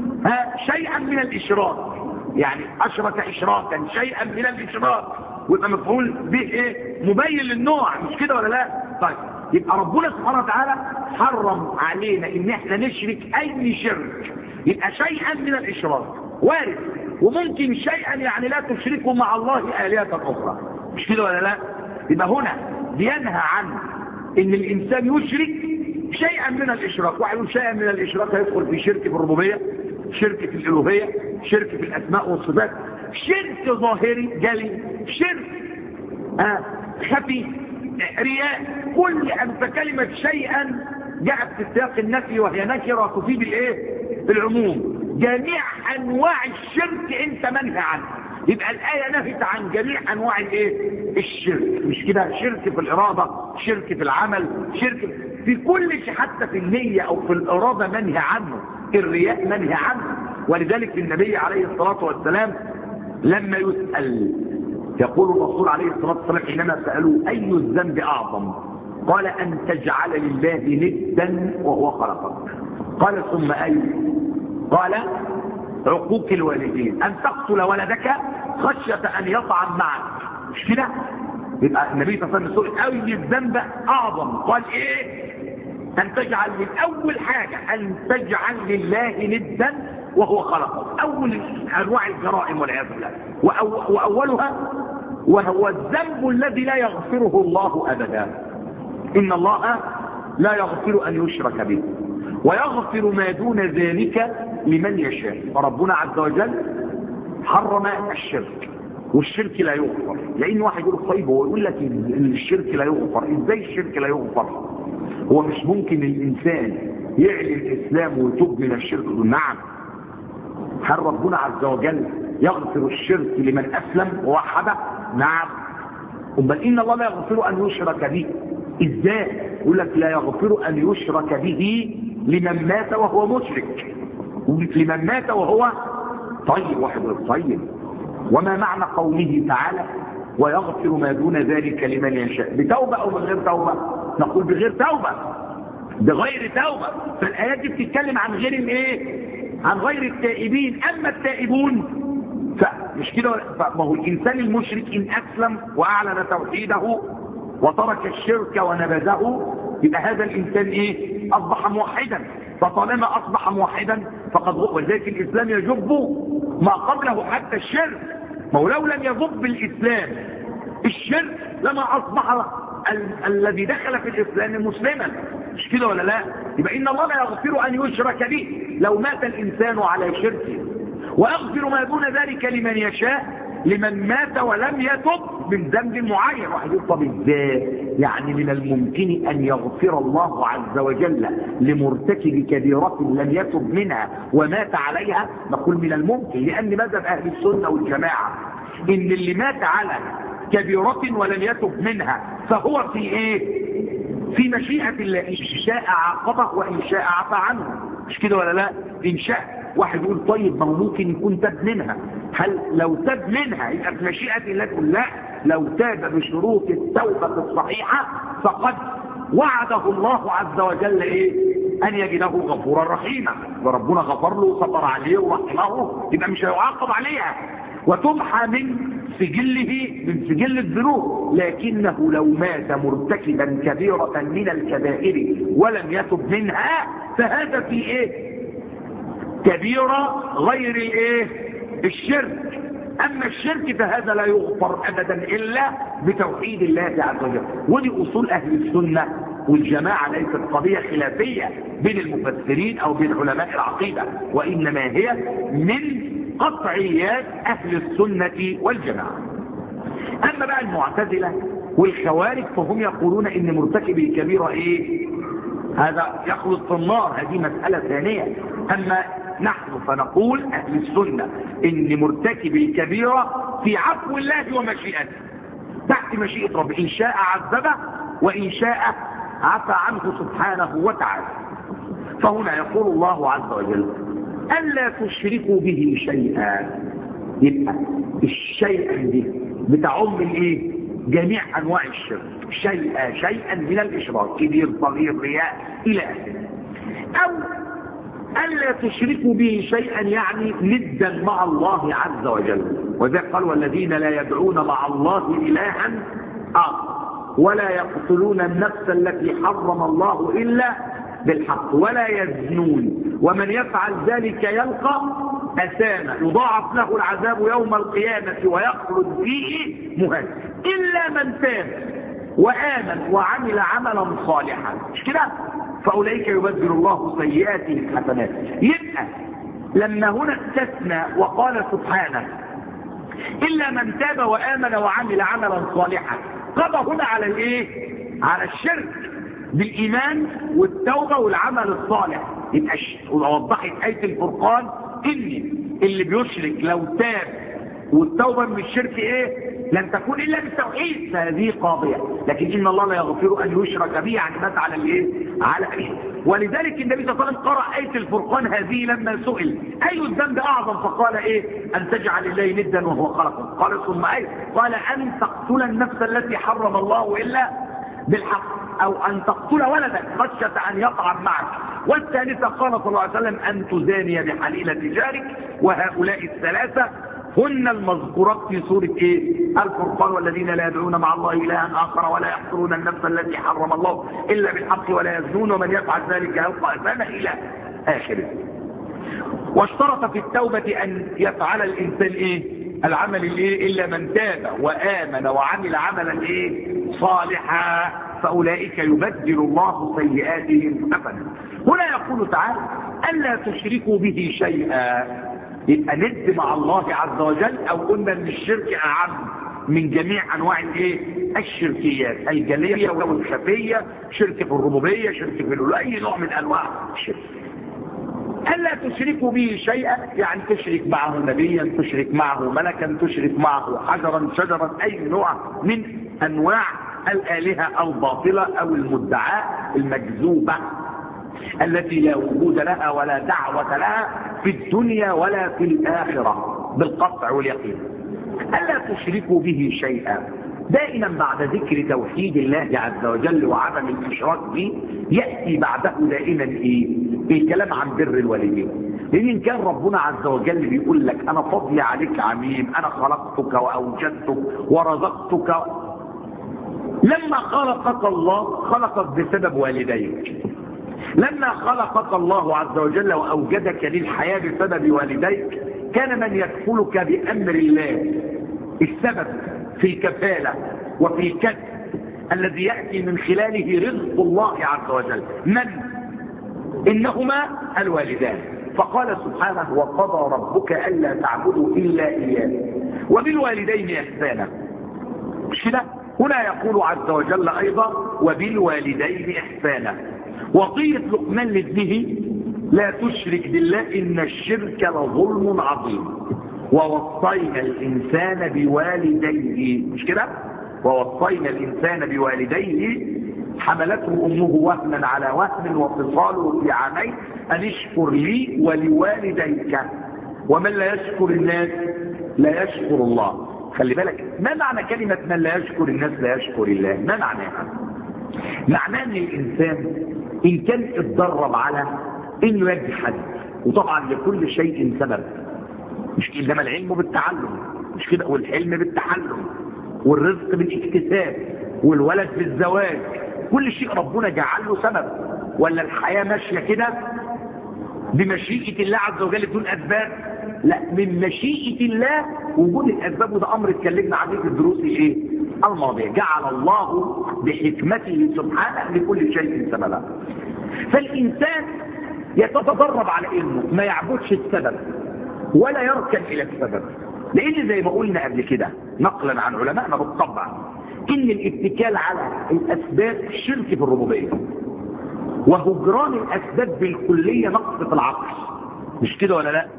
ها شيئا من الاشراك يعني اشرك اشراكا شيئا من الاشراك ويبقى مفعول به ايه مبين للنوع مش كده ولا لا طيب يبقى ربنا سبحانه وتعالى حرم علينا ان احنا نشرك اي شرك يبقى شيئا من الاشراك وارد وممكن شيئا يعني لا تشركوا مع الله الهه اخرى مش كده ولا لا يبقى هنا بينهى عن ان الانسان يشرك شيئا من الاشراك واحد يقول شيئا من الاشراك هيدخل في شرك في الربوبيه شرك في الالوهيه شرك في الاسماء والصفات شرك ظاهري جلي شرك آه خفي رياء كل أنت كلمة شيئا جاءت في سياق النفي وهي نكرة تفيد الايه العموم جميع انواع الشرك انت منهي عنه يبقى الآية نهت عن جميع انواع الايه الشرك مش كده شرك في الارادة شرك في العمل شرك في كل شيء حتى في النية او في الارادة منهي عنه الرياء منهي عنه ولذلك النبي عليه الصلاة والسلام لما يسأل يقول الرسول عليه الصلاة والسلام حينما سألوه أي الذنب أعظم قال أن تجعل لله ندا وهو خلقك قال ثم أي قال عقوق الوالدين أن تقتل ولدك خشية أن يطعم معك مش كده يبقى النبي صلى الله عليه وسلم أي الذنب أعظم قال إيه أن تجعل من أول حاجة أن تجعل لله ندا وهو خلقه أول أنواع الجرائم والعياذ بالله وأو وأولها وهو الذنب الذي لا يغفره الله أبدا إن الله لا يغفر أن يشرك به ويغفر ما دون ذلك لمن يشاء فربنا عز وجل حرم الشرك والشرك لا يغفر لأن واحد يقول طيب هو يقول لك إن الشرك لا يغفر إزاي الشرك لا يغفر هو مش ممكن الإنسان يعلن الإسلام ويتوب من الشرك نعم هل ربنا عز وجل يغفر الشرك لمن أسلم ووحده نعم بل إن الله لا يغفر أن يشرك به إزاي يقول لك لا يغفر أن يشرك به لمن مات وهو مشرك لمن مات وهو طيب واحد طيب وما معنى قوله تعالى ويغفر ما دون ذلك لمن يشاء بتوبة أو من غير توبة نقول بغير توبة بغير توبة فالآيات دي بتتكلم عن غير الايه عن غير التائبين أما التائبون فمش كده ما هو الإنسان المشرك إن أسلم وأعلن توحيده وترك الشرك ونبذه يبقى هذا الإنسان إيه أصبح موحدا فطالما أصبح موحدا فقد ولذلك الإسلام يجب ما قبله حتى الشرك ما هو لو لم يضب الإسلام الشرك لما أصبح ال الذي دخل في الإسلام مسلما مش كده ولا لا يبقى إن الله لا يغفر أن يشرك به لو مات الإنسان على شركه ويغفر ما دون ذلك لمن يشاء لمن مات ولم يتب من ذنب معين واحد يقول طب ازاي يعني من الممكن ان يغفر الله عز وجل لمرتكب كبيرة لم يتب منها ومات عليها نقول من الممكن لان مذهب اهل السنة والجماعة ان اللي مات على كبيرة ولم يتب منها فهو في ايه في مشيئة الله إن شاء عاقبه وإن شاء عفى عنه مش كده ولا لا إن شاء واحد يقول طيب ما هو ممكن يكون تاب منها هل لو تاب منها يبقى في مشيئة الله تقول لا لو تاب بشروط التوبة الصحيحة فقد وعده الله عز وجل ايه ان يجده غفورا رحيما وربنا غفر له وستر عليه ورحمه يبقى مش هيعاقب عليها وتمحى من سجله من سجل الذنوب لكنه لو مات مرتكبا كبيرة من الكبائر ولم يتب منها فهذا في ايه كبيرة غير الايه الشرك اما الشرك فهذا لا يغفر ابدا الا بتوحيد الله عز وجل ودي اصول اهل السنة والجماعة ليست قضية خلافية بين المفسرين او بين علماء العقيدة وانما هي من قطعيات اهل السنة والجماعة اما بقى المعتزلة والخوارج فهم يقولون ان مرتكب الكبيرة ايه هذا يخلط في النار هذه مسألة ثانية اما نحن فنقول اهل السنة ان مرتكب الكبيرة في عفو الله ومشيئته تحت مشيئة رب ان شاء عذبه وان شاء عفى عنه سبحانه وتعالى فهنا يقول الله عز وجل ألا تشركوا به شيئا يبقى الشيئا دي بتعم الايه جميع انواع الشرك شيئا شيئا من الاشراك كبير صغير رياء الى اخره او الا تشركوا به شيئا يعني ندا مع الله عز وجل وذلك قال والذين لا يدعون مع الله الها اخر ولا يقتلون النفس التي حرم الله الا بالحق ولا يزنون ومن يفعل ذلك يلقى أسامة يضاعف له العذاب يوم القيامة ويخلد فيه مهان إلا من تاب وآمن وعمل عملا صالحا مش كده فأولئك يبدل الله سيئاتهم حسنات يبقى لما هنا استثنى وقال سبحانه إلا من تاب وآمن وعمل عملا صالحا قضى هنا على الايه على الشرك بالايمان والتوبه والعمل الصالح يبقى وضحت ايه الفرقان ان اللي بيشرك لو تاب والتوبه من الشرك ايه لن تكون الا بالتوحيد فهذه قاضيه لكن ان الله لا يغفر ان يشرك به يعني مات على الايه على ايه ولذلك النبي صلى الله عليه وسلم قرأ آية الفرقان هذه لما سئل أي الذنب أعظم فقال إيه أن تجعل الله ندا وهو خلقه قال ثم أي قال أن تقتل النفس التي حرم الله إلا بالحق أو أن تقتل ولدك خشية أن يقع معك والثالثة قال صلى الله عليه وسلم أن تزاني بحليلة جارك وهؤلاء الثلاثة هن المذكورات في سورة ايه الفرقان والذين لا يدعون مع الله إلها آخر ولا يقتلون النفس التي حرم الله إلا بالحق ولا يزنون ومن يفعل ذلك يلقى أثاما إلى آخره واشترط في التوبة أن يفعل الإنسان إيه العمل الايه الا من تاب وامن وعمل عملا ايه صالحا فاولئك يبدل الله سيئاتهم حسنا هنا يقول تعالى الا تشركوا به شيئا يبقى ند مع الله عز وجل او قلنا ان الشرك اعم من جميع انواع الايه الشركيات الجليه والخفيه شرك في الربوبيه شرك في الالوهيه اي نوع من انواع الشرك ألا تشركوا به شيئا يعني تشرك معه نبيا تشرك معه ملكا تشرك معه حجرا شجرا أي نوع من أنواع الآلهة الباطلة أو المدعاة المكذوبة التي لا وجود لها ولا دعوة لها في الدنيا ولا في الآخرة بالقطع واليقين ألا تشركوا به شيئا دائما بعد ذكر توحيد الله عز وجل وعدم الاشراك به ياتي بعده دائما ايه الكلام عن بر الوالدين لان ان كان ربنا عز وجل بيقول لك انا فضلي عليك عميم انا خلقتك واوجدتك ورزقتك لما خلقك الله خلقك بسبب والديك لما خلقك الله عز وجل واوجدك للحياه بسبب والديك كان من يكفلك بامر الله السبب في كفالة وفي كسب الذي يأتي من خلاله رزق الله عز وجل من إنهما الوالدان فقال سبحانه وقضى ربك ألا تعبدوا إلا إياه وبالوالدين إحسانا مش كده هنا يقول عز وجل أيضا وبالوالدين إحسانا وصية لقمان لابنه لا تشرك بالله إن الشرك لظلم عظيم ووصينا الإنسان بوالديه مش كده ووصينا الإنسان بوالديه حملته أمه وهنا على وهن وفصاله في عامين أن اشكر لي ولوالديك ومن لا يشكر الناس لا يشكر الله خلي بالك ما معنى كلمة من لا يشكر الناس لا يشكر الله ما معناها معناه ان الانسان ان كان اتدرب على انه يجحد وطبعا لكل شيء سبب مش انما العلم بالتعلم مش كده والحلم بالتحلم والرزق بالاكتساب والولد بالزواج كل شيء ربنا جعل له سبب ولا الحياة ماشية كده بمشيئة الله عز وجل بدون أسباب لا من مشيئة الله وجود الأسباب وده أمر اتكلمنا عليه في الدروس ايه الماضية جعل الله بحكمته سبحانه لكل شيء سببا فالإنسان يتدرب على انه ما يعبدش السبب ولا يركن الى السبب لان زي ما قلنا قبل كده نقلا عن علمائنا بالطبع ان الاتكال على الاسباب شرك في الربوبيه وهجران الاسباب بالكليه نقص في العقل مش كده ولا لا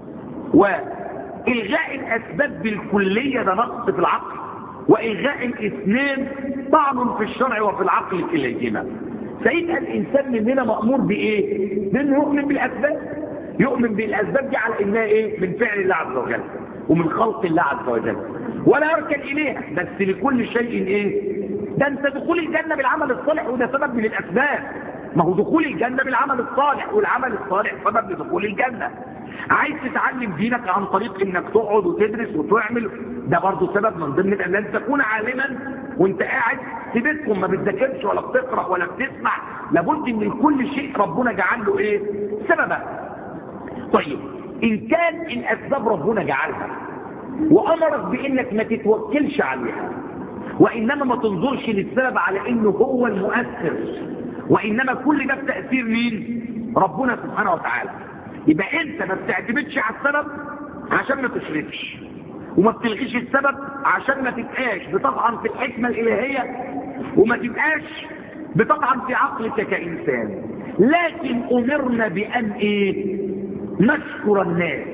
والغاء الاسباب بالكليه ده نقص في العقل والغاء الاثنين طعن في الشرع وفي العقل كليهما فيبقى الانسان مننا مامور بايه بانه يؤمن بالاسباب يؤمن بالاسباب دي على انها ايه من فعل الله عز وجل ومن خلق الله عز وجل ولا يركن اليها بس لكل شيء ايه ده انت دخول الجنه بالعمل الصالح وده سبب من الاسباب ما هو دخول الجنه بالعمل الصالح والعمل الصالح سبب لدخول الجنه عايز تتعلم دينك عن طريق انك تقعد وتدرس وتعمل ده برضه سبب من ضمن ان تكون عالما وانت قاعد في بيتكم ما بتذاكرش ولا بتقرا ولا بتسمع لابد ان كل شيء ربنا جعل له ايه سببا طيب ان كان الاسباب ربنا جعلها وامرك بانك ما تتوكلش عليها وانما ما تنظرش للسبب على انه هو المؤثر وانما كل ده بتاثير مين ربنا سبحانه وتعالى يبقى انت ما بتعتمدش على السبب عشان ما تشركش وما بتلغيش السبب عشان ما تبقاش بتطعن في الحكمه الالهيه وما تبقاش بتطعن في عقلك كانسان لكن امرنا بان ايه نشكر الناس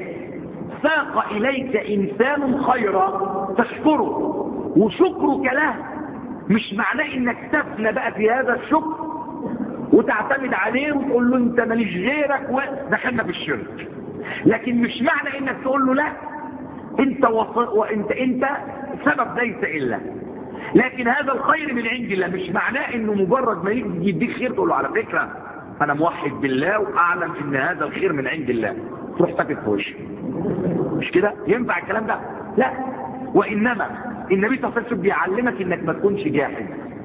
ساق اليك انسان خيرا تشكره وشكرك له مش معناه انك تفنى بقى في هذا الشكر وتعتمد عليه وتقول له انت ماليش غيرك ودخلنا في الشرك لكن مش معنى انك تقول له لا انت وص... وانت انت سبب ليس الا لكن هذا الخير من عند الله مش معناه انه مجرد ما يجي يديك خير تقول له على فكره انا موحد بالله واعلم ان هذا الخير من عند الله تروح ساكت في وشه مش كده ينفع الكلام ده لا وانما النبي صلى الله عليه وسلم بيعلمك انك ما تكونش جاحد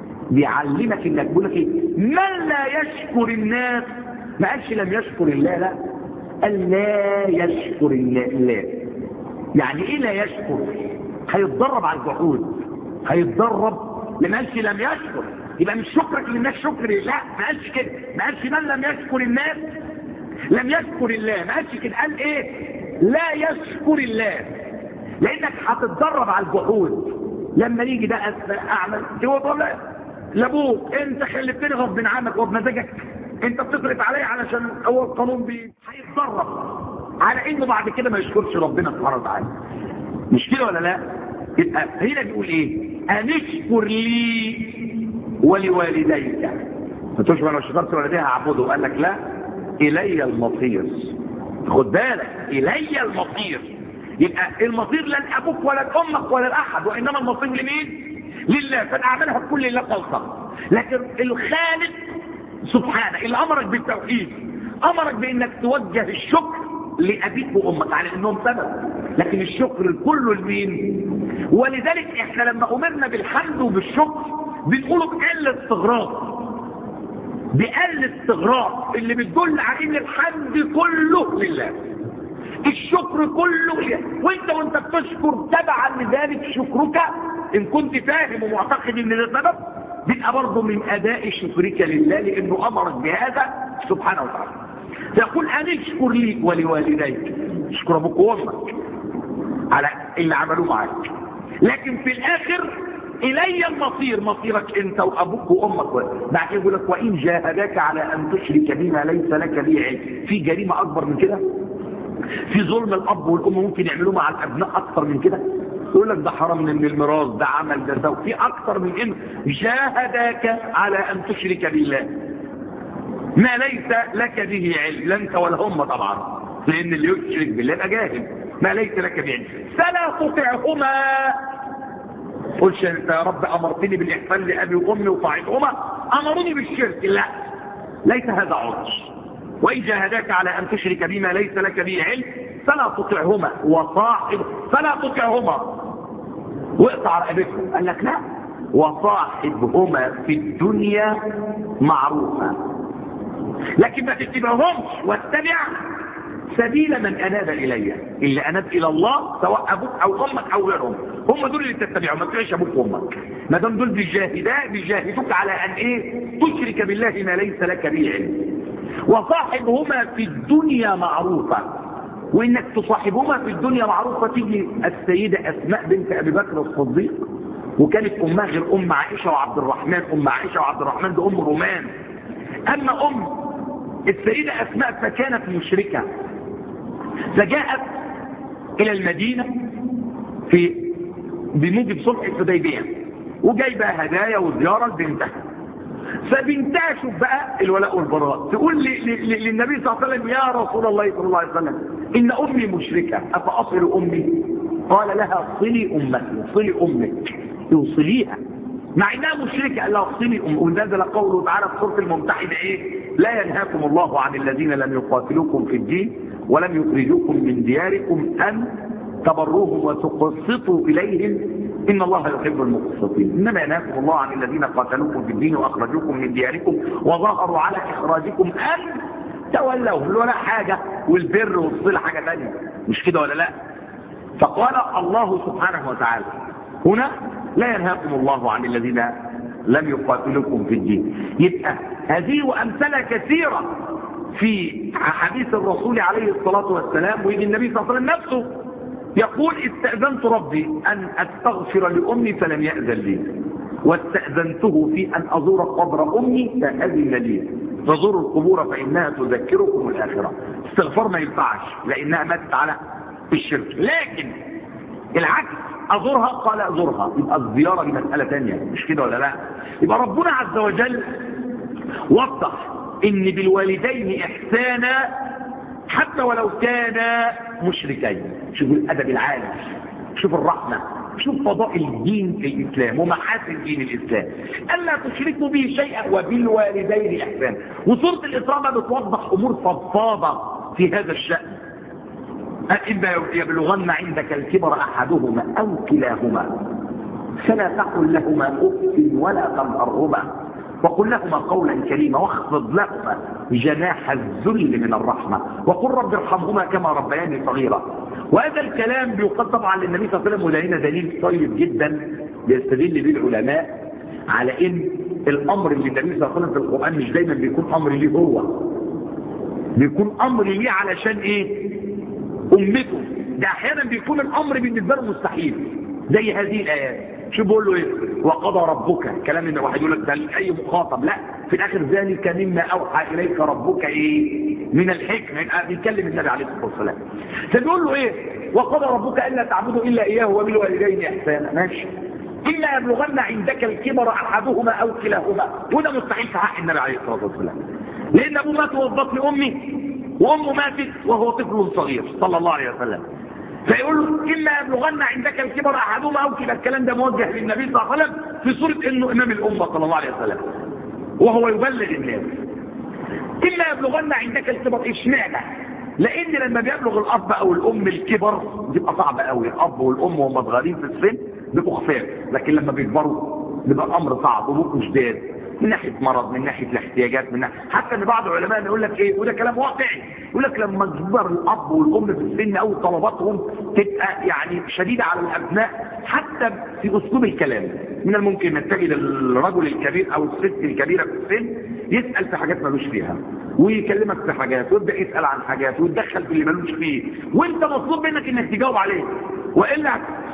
بيعلمك انك بيقول لك ايه من لا يشكر الناس ما قالش لم يشكر الله لا قال لا يشكر الله يعني ايه لا يشكر هيتدرب على الجحود هيتدرب لما قالش لم يشكر يبقى مش شكرك للناس شكر لا ما قالش كده ما قالش من لم يشكر الناس لم يشكر الله ما قالش كده قال ايه لا يشكر الله لانك هتتدرب على الجحود لما يجي ده اعمل تقول لابوك انت خلفتني غصب عنك وبمزاجك انت بتصرف عليا علشان هو القانون بي هيتدرب على انه بعد كده ما يشكرش ربنا سبحانه وتعالى مش كده ولا لا يبقى هنا بيقول ايه ان اشكر لي ولوالديك ما تقولش لو شكرت والديها هعبده قال لك لا الي المصير خد بالك الي المصير يبقى المصير لا لابوك ولا لامك ولا لاحد وانما المصير لمين لله فانا اعملها بكل لله خالصه لكن الخالق سبحانه اللي امرك بالتوحيد امرك بانك توجه الشكر لابيك وامك على انهم سبب لكن الشكر كله لمين ولذلك احنا لما امرنا بالحمد وبالشكر بنقوله بقل استغراب بقل استغراب اللي بتدل على ان الحمد كله لله الشكر كله لله وانت وانت بتشكر تبعا لذلك شكرك ان كنت فاهم ومعتقد ان ده سبب بيبقى برضه من اداء شكرك لله لانه امرك بهذا سبحانه وتعالى يقول ان اشكر لي ولوالديك اشكر ابوك وامك على اللي عملوه معاك لكن في الاخر الي المصير مصيرك انت وابوك وامك بعد كده يقول لك وان جاهداك على ان تشرك بما ليس لك به علم في جريمه اكبر من كده في ظلم الاب والام ممكن يعملوه مع الابناء اكتر من كده يقول لك ده حرام من الميراث ده عمل ده سوى في اكتر من ان جاهداك على ان تشرك بالله ما ليس لك به علم لا انت ولا هم طبعا لان اللي يشرك بالله يبقى جاهل ما ليس لك به علم فلا تطعهما قلش انت يا رب امرتني بالاحسان لابي وامي وطاعتهما امروني بالشرك لا ليس هذا عذر وان جاهداك على ان تشرك بما ليس لك به علم فلا تطعهما وصاحب فلا تطعهما واقطع رقبتهم قال لك لا وصاحبهما في الدنيا معروفا لكن ما تتبعهمش واتبع سبيل من اناب الي اللي اناب الى الله سواء ابوك او امك او غيرهم هم دول اللي تتبعهم ما تبعش ابوك وامك ما دام دول بيجاهدا بيجاهدوك على ان ايه تشرك بالله ما ليس لك به علم وصاحبهما في الدنيا معروفا وانك تصاحبهما في الدنيا معروفه تيجي السيده اسماء بنت ابي بكر الصديق وكانت امها غير ام عائشه وعبد الرحمن ام عائشه وعبد الرحمن دي ام رومان اما ام السيده اسماء فكانت مشركه فجاءت الى المدينه في بموجب صلح الحديبيه وجايبه هدايا وزياره لبنتها فبنتها شوف بقى الولاء والبراء تقول لي لي للنبي صلى الله عليه وسلم يا رسول الله صلى الله عليه وسلم ان امي مشركه افاصل امي قال لها صلي امك صلي امك توصليها مع انها مشركه قال لها صلي امك ونزل قوله تعالى في سوره الممتحنه ايه لا ينهاكم الله عن الذين لم يقاتلوكم في الدين ولم يخرجوكم من دياركم ان تبروهم وتقسطوا اليهم إن الله يحب المقسطين إنما ينهاكم الله عن الذين قاتلوكم في الدين وأخرجوكم من دياركم وظهروا على إخراجكم أن تولوهم ولا حاجة والبر والصلة حاجة ثانيه مش كده ولا لا فقال الله سبحانه وتعالى هنا لا ينهاكم الله عن الذين لم يقاتلوكم في الدين يبقى هذه وأمثلة كثيرة في حديث الرسول عليه الصلاة والسلام ويجي النبي صلى الله عليه وسلم نفسه يقول استأذنت ربي أن أستغفر لأمي فلم يأذن لي واستأذنته في أن أزور قبر أمي فأذن لي فزوروا القبور فإنها تذكركم الآخرة استغفار ما ينفعش لأنها ماتت على الشرك لكن العكس أزورها قال أزورها يبقى الزيارة دي مسألة ثانية مش كده ولا لا يبقى ربنا عز وجل وضح إن بالوالدين إحسانا حتى ولو كانا مشركين شوفوا الادب العالي شوف الرحمه شوف فضائل الدين في الاسلام ومحاسن دين الاسلام الا تشركوا به شيئا وبالوالدين احسانا وسوره الاسراء بتوضح امور فضفاضه في هذا الشان اما يبلغن عندك الكبر احدهما او كلاهما فلا تقل لهما اف ولا تنهرهما وقل لهما قولا كريما واخفض لهما جناح الذل من الرحمة وقل رب ارحمهما كما ربياني صغيرا وهذا الكلام بيقال طبعا للنبي صلى الله عليه وسلم وده هنا دليل طيب جدا بيستدل به العلماء على ان الامر اللي النبي صلى الله عليه وسلم في القرآن مش دايما بيكون امر ليه هو بيكون امر ليه علشان ايه امته ده احيانا بيكون الامر بالنسبه له مستحيل زي هذه الايات شو بقول له ايه وقضى ربك كلام ان واحد يقول لك ده اي مخاطب لا في الاخر ذلك مما اوحى اليك ربك ايه من الحكمه بيتكلم النبي عليه الصلاه والسلام فبيقول له ايه وقضى ربك الا تعبدوا الا اياه وبالوالدين احسانا ماشي الا يبلغن عندك الكبر احدهما او كلاهما وده مستحيل في حق النبي عليه الصلاه والسلام لان ابوه مات وهو بطن امي وامه ماتت وهو طفل صغير صلى الله عليه وسلم فيقول له إلا يبلغن عندك الكبر أحدهما أو كده الكلام ده موجه للنبي صلى الله عليه وسلم في صورة إنه إمام الأمة صلى الله عليه وسلم وهو يبلغ الناس إلا يبلغن عندك الكبر إشمعنى لأن لما بيبلغ الأب أو الأم الكبر بيبقى صعب قوي الأب والأم وهم صغيرين في السن بيبقوا خفاف لكن لما بيكبروا بيبقى الأمر صعب وبيبقوا شداد من ناحيه مرض من ناحيه الاحتياجات من ناحية حتى ان بعض العلماء يقول لك ايه وده كلام واقعي يقول لك لما كبر الاب والام في السن او طلباتهم تبقى يعني شديده على الابناء حتى في اسلوب الكلام من الممكن ان تجد الرجل الكبير او الست الكبيره في السن يسال في حاجات ملوش فيها ويكلمك في حاجات ويبدا يسال عن حاجات ويتدخل في اللي ملوش فيه وانت مطلوب منك انك تجاوب عليه والا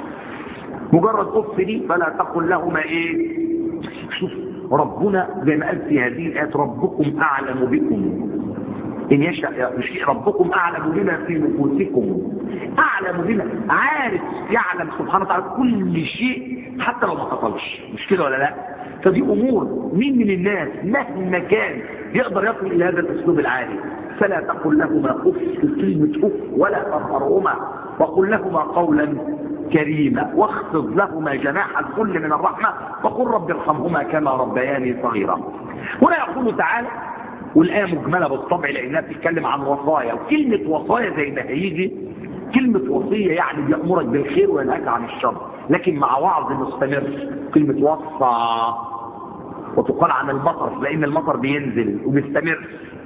مجرد اف دي فلا تقل لهما ايه شوف ربنا زي ما قال في هذه الآيات ربكم أعلم بكم إن يشاء مش ربكم أعلم بما في نفوسكم أعلم بما عارف يعلم سبحانه وتعالى كل شيء حتى لو ما حصلش مش كده ولا لا فدي أمور مين من الناس مهما كان يقدر يصل إلى هذا الأسلوب العالي فلا تقل لهما أف كلمة أف ولا تنهرهما وقل لهما قولا كريمة واخفض لهما جناح الكل من الرحمة وقل رب ارحمهما كما ربياني صغيرا هنا يقول تعالى والآية مجملة بالطبع لأنها بتتكلم عن وصايا وكلمة وصايا زي ما هيجي كلمة وصية يعني بيأمرك بالخير وينهاك عن الشر لكن مع وعظ مستمر كلمة وصى وتقال عن المطر لأن المطر بينزل وبيستمر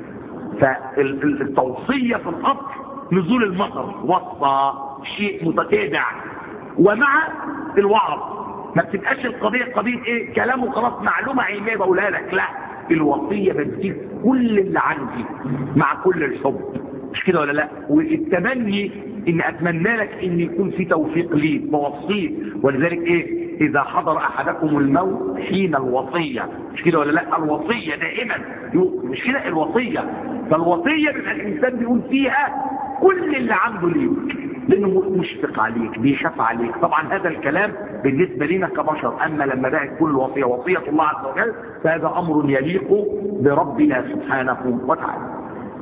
فالتوصية في الأصل نزول المطر وصى شيء متتابع ومع الوعظ ما بتبقاش القضية قضية ايه كلام وخلاص معلومة علمية بقولها لك لا الوصية بديك كل اللي عندي مع كل الحب مش كده ولا لا والتمني ان اتمنى لك ان يكون في توفيق ليك بوصيك ولذلك ايه اذا حضر احدكم الموت حين الوصية مش كده ولا لا الوصية دائما مش كده الوصية فالوصية بيبقى الانسان بيقول فيها كل اللي عنده ليك لانه مشفق عليك بيخاف عليك طبعا هذا الكلام بالنسبة لنا كبشر اما لما بقت كل وصية وصية الله عز وجل فهذا امر يليق بربنا سبحانه وتعالى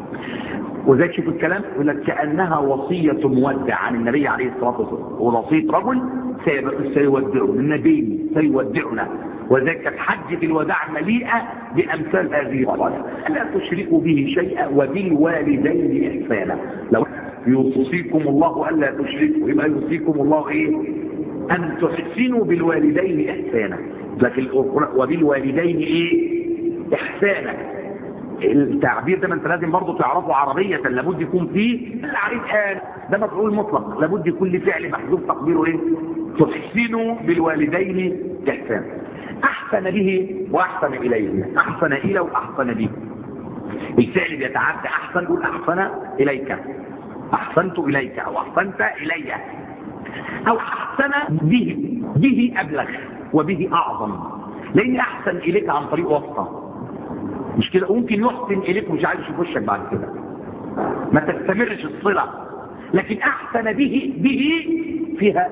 وذلك شوف الكلام يقول لك كانها وصيه مودع عن النبي عليه الصلاه والسلام ووصيه رجل سيودعنا النبي سيودعنا وذلك كانت حجه الوداع مليئه بامثال هذه الصلاه الا تشركوا به شيئا وبالوالدين احسانا لو يوصيكم الله الا تشركوا يبقى يوصيكم الله ايه ان تحسنوا بالوالدين احسانا لكن وبالوالدين ايه احسانا التعبير ده ما انت لازم برضه تعرفه عربية لابد يكون فيه العريض قال ده مفعول مطلق لابد يكون ليه فعل محذوف تقديره ايه تحسنوا بالوالدين احسان احسن به واحسن اليه احسن الى واحسن به الفعل بيتعدى احسن قول احسن اليك احسنت اليك او احسنت الي او احسن به به ابلغ وبه اعظم لان احسن اليك عن طريق واسطه مش كده ممكن يحسن اليك ومش عايز يشوف وشك بعد كده ما تستمرش الصله لكن احسن به به فيها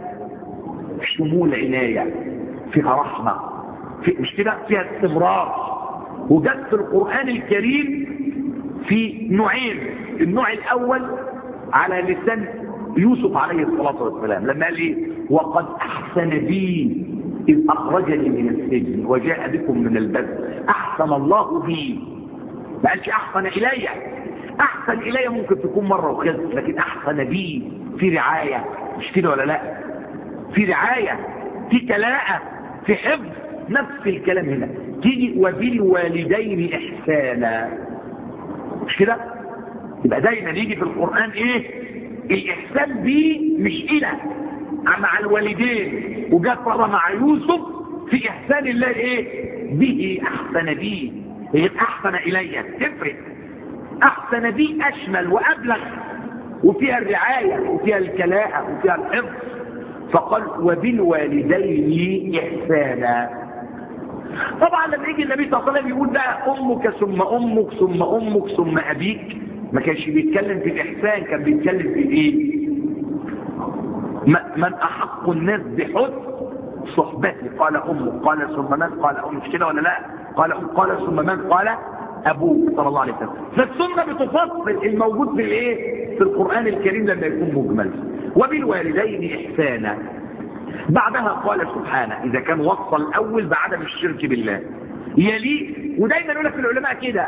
شمول عنايه فيها رحمه في مش كده فيها استمرار وجت في القران الكريم في نوعين النوع الاول على لسان يوسف عليه الصلاه والسلام لما قال ايه وقد احسن بي إذ أخرجني من السجن وجاء بكم من البدء أحسن الله بي ما قالش أحسن إلي أحسن إلي ممكن تكون مرة وخذ لكن أحسن بي في رعاية مش كده ولا لا في رعاية في كلاءة في حفظ نفس الكلام هنا تيجي وبالوالدين إحسانا مش كده يبقى دايما يجي في القرآن إيه الإحسان بي مش إلى مع الوالدين وجت مرة مع يوسف في إحسان الله إيه به أحسن بي هي أحسن إلي تفرق أحسن بي أشمل وأبلغ وفيها الرعاية وفيها الكلاءة وفيها الحفظ فقال وبالوالدين إحسانا طبعا لما يجي النبي صلى الله عليه وسلم يقول بقى أمك ثم أمك ثم أمك ثم أبيك ما كانش بيتكلم في الإحسان كان بيتكلم في إيه من أحق الناس بحسن صحبتي قال أمك قال ثم من قال أمك كده ولا لا قال أم قال ثم من قال أبوك صلى الله عليه وسلم فالسنة بتفصل الموجود في الإيه في القرآن الكريم لما يكون مجمل وبالوالدين إحسانا بعدها قال سبحانه إذا كان وصل الأول بعدم الشرك بالله يلي ودايما يقول لك العلماء كده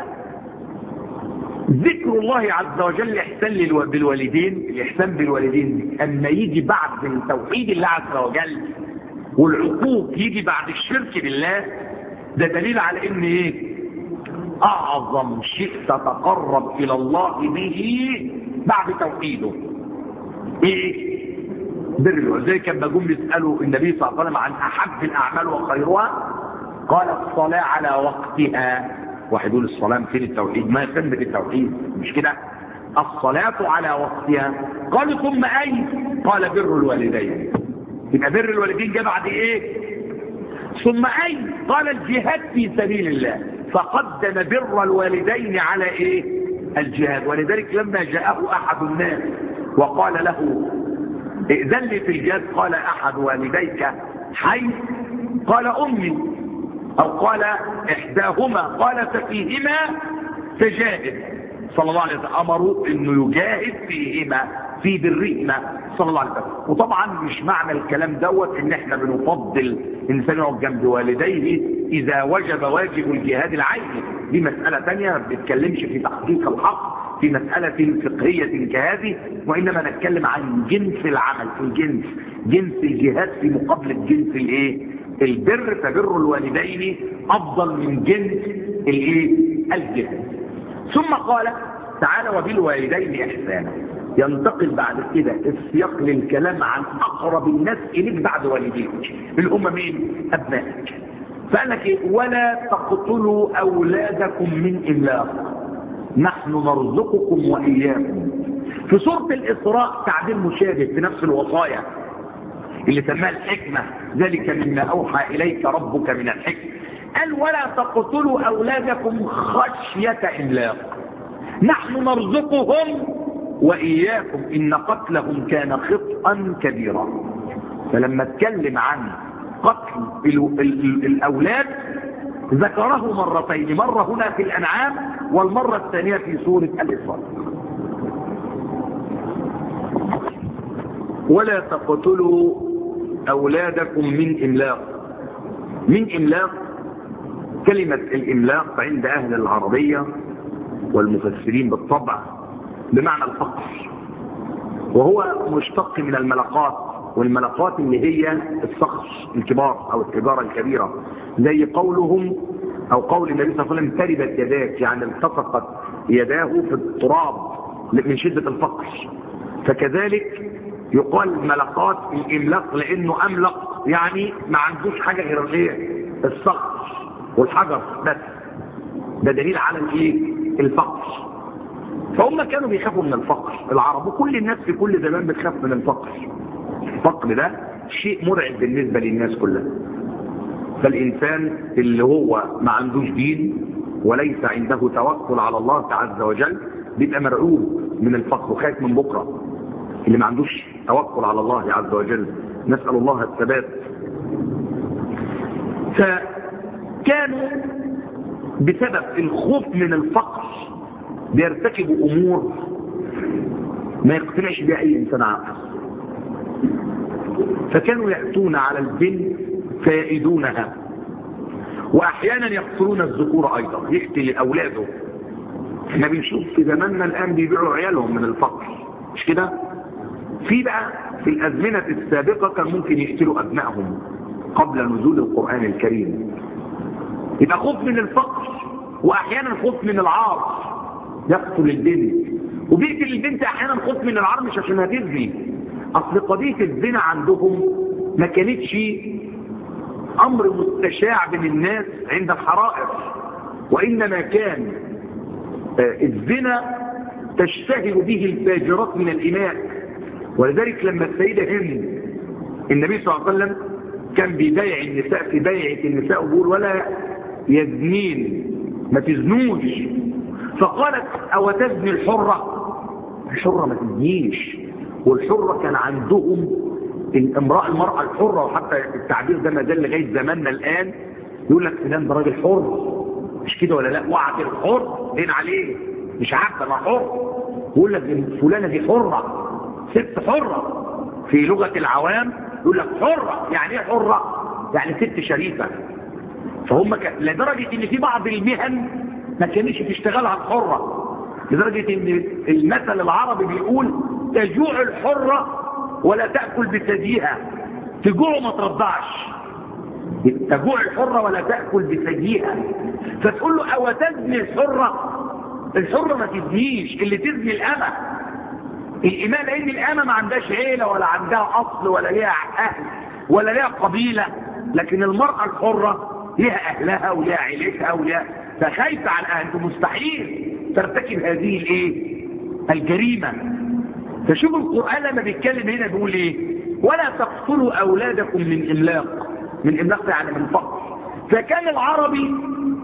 ذكر الله عز وجل الإحسان بالوالدين الإحسان بالوالدين أما يجي بعد من توحيد الله عز وجل والعقوق يجي بعد الشرك بالله ده دليل على ان ايه اعظم شيء تتقرب الى الله به بعد توحيده ايه بر الوالدين كان جم يسالوا النبي صلى الله عليه وسلم عن احب الاعمال وخيرها قال الصلاه على وقتها واحد يقول الصلاه فين التوحيد ما يتم التوحيد مش كده الصلاه على وقتها قالوا ثم اي قال بر الوالدين يبقى بر الوالدين جه بعد ايه ثم اي قال الجهاد في سبيل الله فقدم بر الوالدين على ايه الجهاد ولذلك لما جاءه احد الناس وقال له ائذن لي في الجهاد قال احد والديك حي قال امي او قال احداهما قال ففيهما تجاهد صلى الله عليه وسلم امروا انه يجاهد فيهما في برهما صلى الله عليه وسلم وطبعا مش معنى الكلام دوت ان احنا بنفضل الانسان يقعد جنب والديه اذا وجب واجب الجهاد العيني دي مسألة تانية ما بتتكلمش في تحقيق الحق في مسألة فقهية كهذه وإنما نتكلم عن جنس العمل في الجنس جنس الجهاد في مقابلة جنس الايه البر فبر الوالدين أفضل من جنس الايه الجهاد ثم قال تعالى وبالوالدين إحسانا ينتقل بعد كده السياق للكلام عن أقرب الناس إليك بعد والديك اللي هم مين أبنائك فقال لك إيه ولا تقتلوا أولادكم من إملاق نحن نرزقكم وإياكم في سورة الإسراء تعبير مشابه في نفس الوصايا اللي سماها الحكمة ذلك مما أوحى إليك ربك من الحكمة قال ولا تقتلوا أولادكم خشية إملاق نحن نرزقهم وإياكم إن قتلهم كان خطأ كبيرا فلما اتكلم عن قتل ال ال الأولاد ذكره مرتين مرة هنا في الأنعام والمرة الثانية في سورة الإسراء ولا تقتلوا أولادكم من إملاق من إملاق كلمة الإملاق عند أهل العربية والمفسرين بالطبع بمعنى الفقر وهو مشتق من الملقات والملقات اللي هي الصخر الكبار او التجارة الكبيرة زي قولهم او قول النبي صلى الله عليه وسلم تربت يداك يعني التصقت يداه في التراب من شدة الفقر فكذلك يقال ملقات الاملاق لانه املق يعني ما عندوش حاجة غير الايه الصخر والحجر بس ده دليل على الايه الفقر فهم كانوا بيخافوا من الفقر العرب وكل الناس في كل زمان بتخاف من الفقر الفقر ده شيء مرعب بالنسبة للناس كلها فالإنسان اللي هو ما عندوش دين وليس عنده توكل على الله عز وجل بيبقى مرعوب من الفقر وخايف من بكرة اللي ما عندوش توكل على الله عز وجل نسأل الله الثبات فكانوا بسبب الخوف من الفقر بيرتكبوا امور ما يقتنعش بها اي انسان عاقل فكانوا ياتون على البنت فيئدونها واحيانا يقتلون الذكور ايضا يقتل اولاده احنا بنشوف في زماننا الان بيبيعوا عيالهم من الفقر مش كده في بقى في الازمنه السابقه كان ممكن يقتلوا ابنائهم قبل نزول القران الكريم يبقى خوف من الفقر واحيانا خوف من العار يقتل البنت وبيقتل البنت احيانا خوف من العار مش عشان هتزني اصل قضيه الزنا عندهم ما كانتش امر مستشاع بين الناس عند الحرائر وانما كان الزنا تشتهر به الفاجرات من الاناء ولذلك لما السيده هند النبي صلى الله عليه وسلم كان بيبايع النساء في بيعه النساء وبيقول ولا يزنين ما تزنوش فقالت او تزني الحرة الحرة ما تزنيش والحرة كان عندهم الامرأة المرأة الحرة وحتى التعبير ده ما زال لغاية زماننا الآن يقول لك فلان ده راجل حر مش كده ولا لا وعد الحر دين عليه مش عارفه ما حر يقول لك فلانة دي حرة ست حرة في لغة العوام يقول لك حرة يعني ايه حرة يعني ست شريفة فهم ك... لدرجة ان في بعض المهن ما كانش تشتغلها الحرة لدرجة ان المثل العربي بيقول تجوع الحرة ولا تأكل بثديها تجوع ما ترضعش تجوع الحرة ولا تأكل بثديها فتقول له او تزني الحرة الحرة ما تزنيش اللي تزني الأمة الإيمان لأن الأمة ما عندهاش عيلة ولا عندها أصل ولا ليها أهل ولا ليها قبيلة لكن المرأة الحرة ليها أهلها وليها عيلتها وليها فخايفة على أهل مستحيل ترتكب هذه الايه الجريمة فشوف القرآن لما بيتكلم هنا بيقول ايه ولا تقتلوا أولادكم من إملاق من إملاق يعني من فقر فكان العربي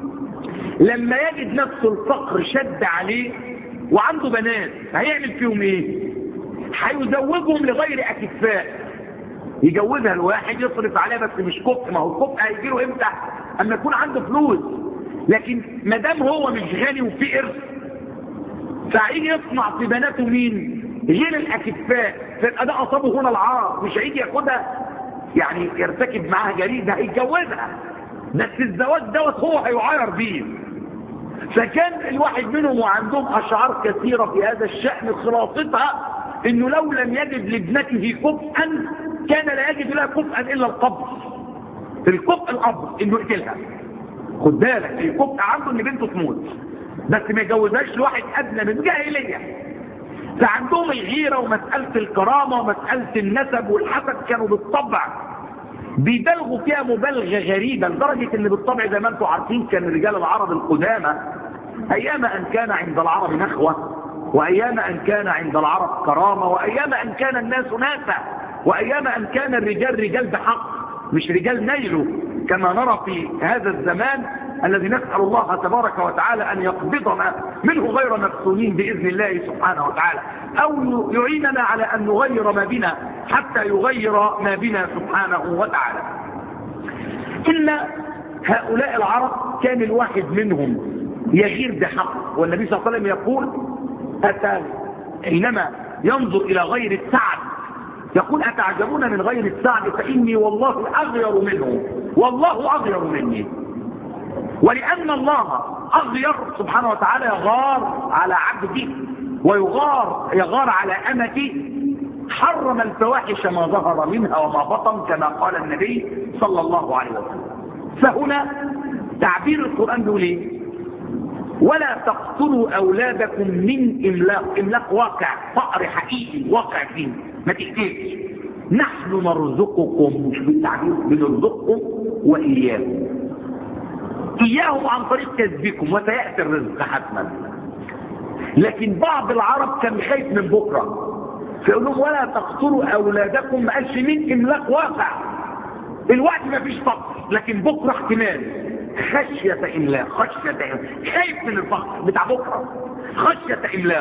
لما يجد نفسه الفقر شد عليه وعنده بنات هيعمل فيهم ايه هيزوجهم لغير اكفاء يجوزها الواحد يصرف عليها بس مش كفء ما هو الكفء هيجي له امتى اما يكون عنده فلوس لكن ما دام هو مش غني وفي ارث فهيجي يصنع في بناته مين غير الاكفاء فيبقى ده اصابه هنا العار مش هيجي ياخدها يعني يرتكب معاها جريمه هيتجوزها بس الزواج دوت هو هيعاير بيه فكان الواحد منهم وعندهم أشعار كثيرة في هذا الشأن خلاصتها انه لو لم يجد لابنته كفءا كان لا يجد لها كفءا الا القبر الكفء الاب انه يقتلها خد بالك الكفء عنده ان بنته تموت بس ما يجوزهاش لواحد ادنى من جاهليه فعندهم الغيره ومساله الكرامه ومساله النسب والحسد كانوا بالطبع بيبالغوا فيها مبالغه غريبه لدرجه ان بالطبع زي ما انتم عارفين كان رجال العرب القدامى ايام ان كان عند العرب نخوه وأيام أن كان عند العرب كرامة وأيام أن كان الناس ناسا وأيام أن كان الرجال رجال بحق مش رجال نيلوا كما نرى في هذا الزمان الذي نسأل الله تبارك وتعالى أن يقبضنا منه غير مفتونين بإذن الله سبحانه وتعالى أو يعيننا على أن نغير ما بنا حتى يغير ما بنا سبحانه وتعالى إن هؤلاء العرب كان الواحد منهم يغير بحق والنبي صلى الله عليه وسلم يقول أتى حينما ينظر إلى غير السعد يقول أتعجبون من غير السعد فإني والله أغير منه والله أغير مني ولأن الله أغير سبحانه وتعالى يغار على عبده ويغار يغار على أمته حرم الفواحش ما ظهر منها وما بطن كما قال النبي صلى الله عليه وسلم فهنا تعبير القرآن بيقول ايه ولا تقتلوا أولادكم من إملاق إملاق واقع فقر حقيقي واقع فيه ما تقتلش نحن نرزقكم مش بالتعبير بنرزقكم وإياكم إياهم عن طريق كذبكم وسيأتي الرزق حتما لكن بعض العرب كان خايف من بكرة فيقول لهم ولا تقتلوا أولادكم ما قالش من إملاق واقع الوقت ما فيش فقر لكن بكرة احتمال خشية إملاق خشية إملاق خايف من الفقر بتاع بكرة خشية إملاق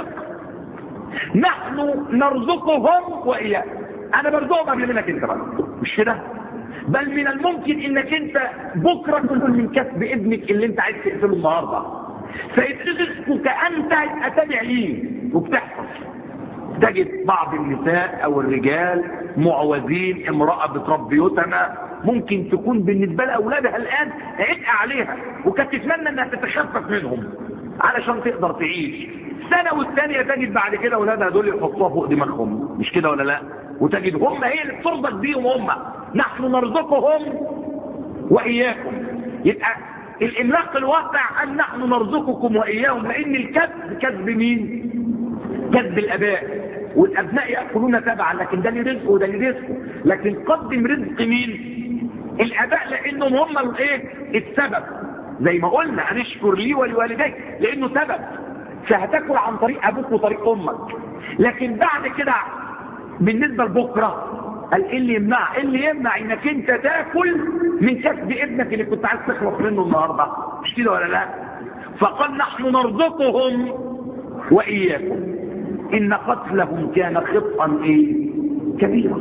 نحن نرزقهم وإياك أنا برزقهم قبل منك أنت بقى مش كده بل من الممكن انك انت بكرة تكون من كسب ابنك اللي انت عايز تقتله النهاردة فيترزقك انت اتبع ليه وبتحصل تجد بعض النساء او الرجال معوزين امرأة بتربي يتمى ممكن تكون بالنسبة لأولادها الآن عبء عليها وكانت تتمنى انها تتخفف منهم علشان تقدر تعيش سنة والثانية تجد بعد كده أولادها دول يحطوها فوق دماغهم مش كده ولا لا وتجد هم هي اللي بتربط بيهم هم نحن نرزقهم وإياكم يبقى الإملاق الواقع أن نحن نرزقكم وإياهم لأن الكذب كذب مين كذب الأباء والأبناء يأكلون تبعا لكن ده اللي رزقه وده اللي رزقه لكن قدم رزق مين الأباء لأنهم هم الايه السبب زي ما قلنا أنشكر لي ولوالديك لأنه سبب فهتاكل عن طريق أبوك وطريق أمك لكن بعد كده بالنسبة لبكرة قال ايه اللي يمنع ايه اللي يمنع انك انت تاكل من كسب ابنك اللي كنت عايز تخلص منه النهارده مش كده ولا لا فقال نحن نرزقهم واياكم ان قتلهم كان خطا ايه كبيرا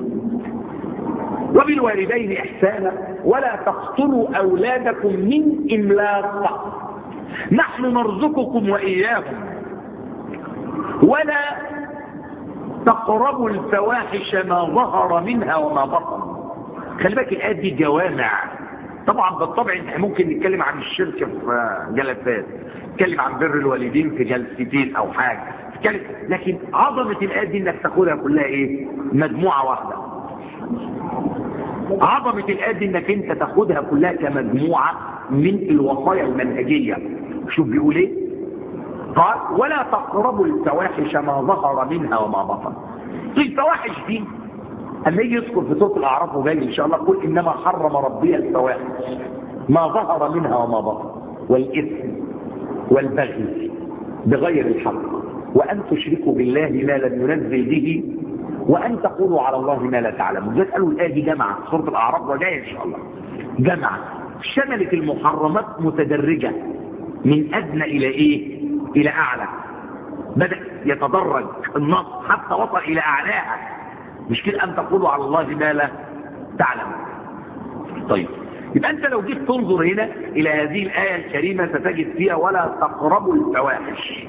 وبالوالدين احسانا ولا تقتلوا اولادكم من املاق نحن نرزقكم واياكم ولا تقربوا الفواحش ما ظهر منها وما بطن خلي بالك الآيات دي جوامع طبعا بالطبع احنا ممكن نتكلم عن الشرك في جلسات نتكلم عن بر الوالدين في جلستين او حاجة نتكلم لكن عظمة الآيات دي انك تاخدها كلها ايه مجموعة واحدة عظمة الآيات دي انك انت تاخدها كلها كمجموعة من الوصايا المنهجية شوف بيقول ايه قال ولا تقربوا الفواحش ما ظهر منها وما بطن الفواحش دي اما يجي يذكر في سوره الاعراف وجاي ان شاء الله قل انما حرم ربي الفواحش ما ظهر منها وما بطن والاثم والبغي بغير الحق وان تشركوا بالله ما لم ينزل به وان تقولوا على الله ما لا تعلمون ده قالوا الايه دي جمعت سوره الاعراف وجايه ان شاء الله جمعت شملت المحرمات متدرجه من ادنى الى ايه الى اعلى بدأ يتدرج النص حتى وصل الى اعلاها مش كده ان تقولوا على الله ما لا تعلم طيب يبقى انت لو جيت تنظر هنا الى هذه الايه الكريمه ستجد فيها ولا تقربوا الفواحش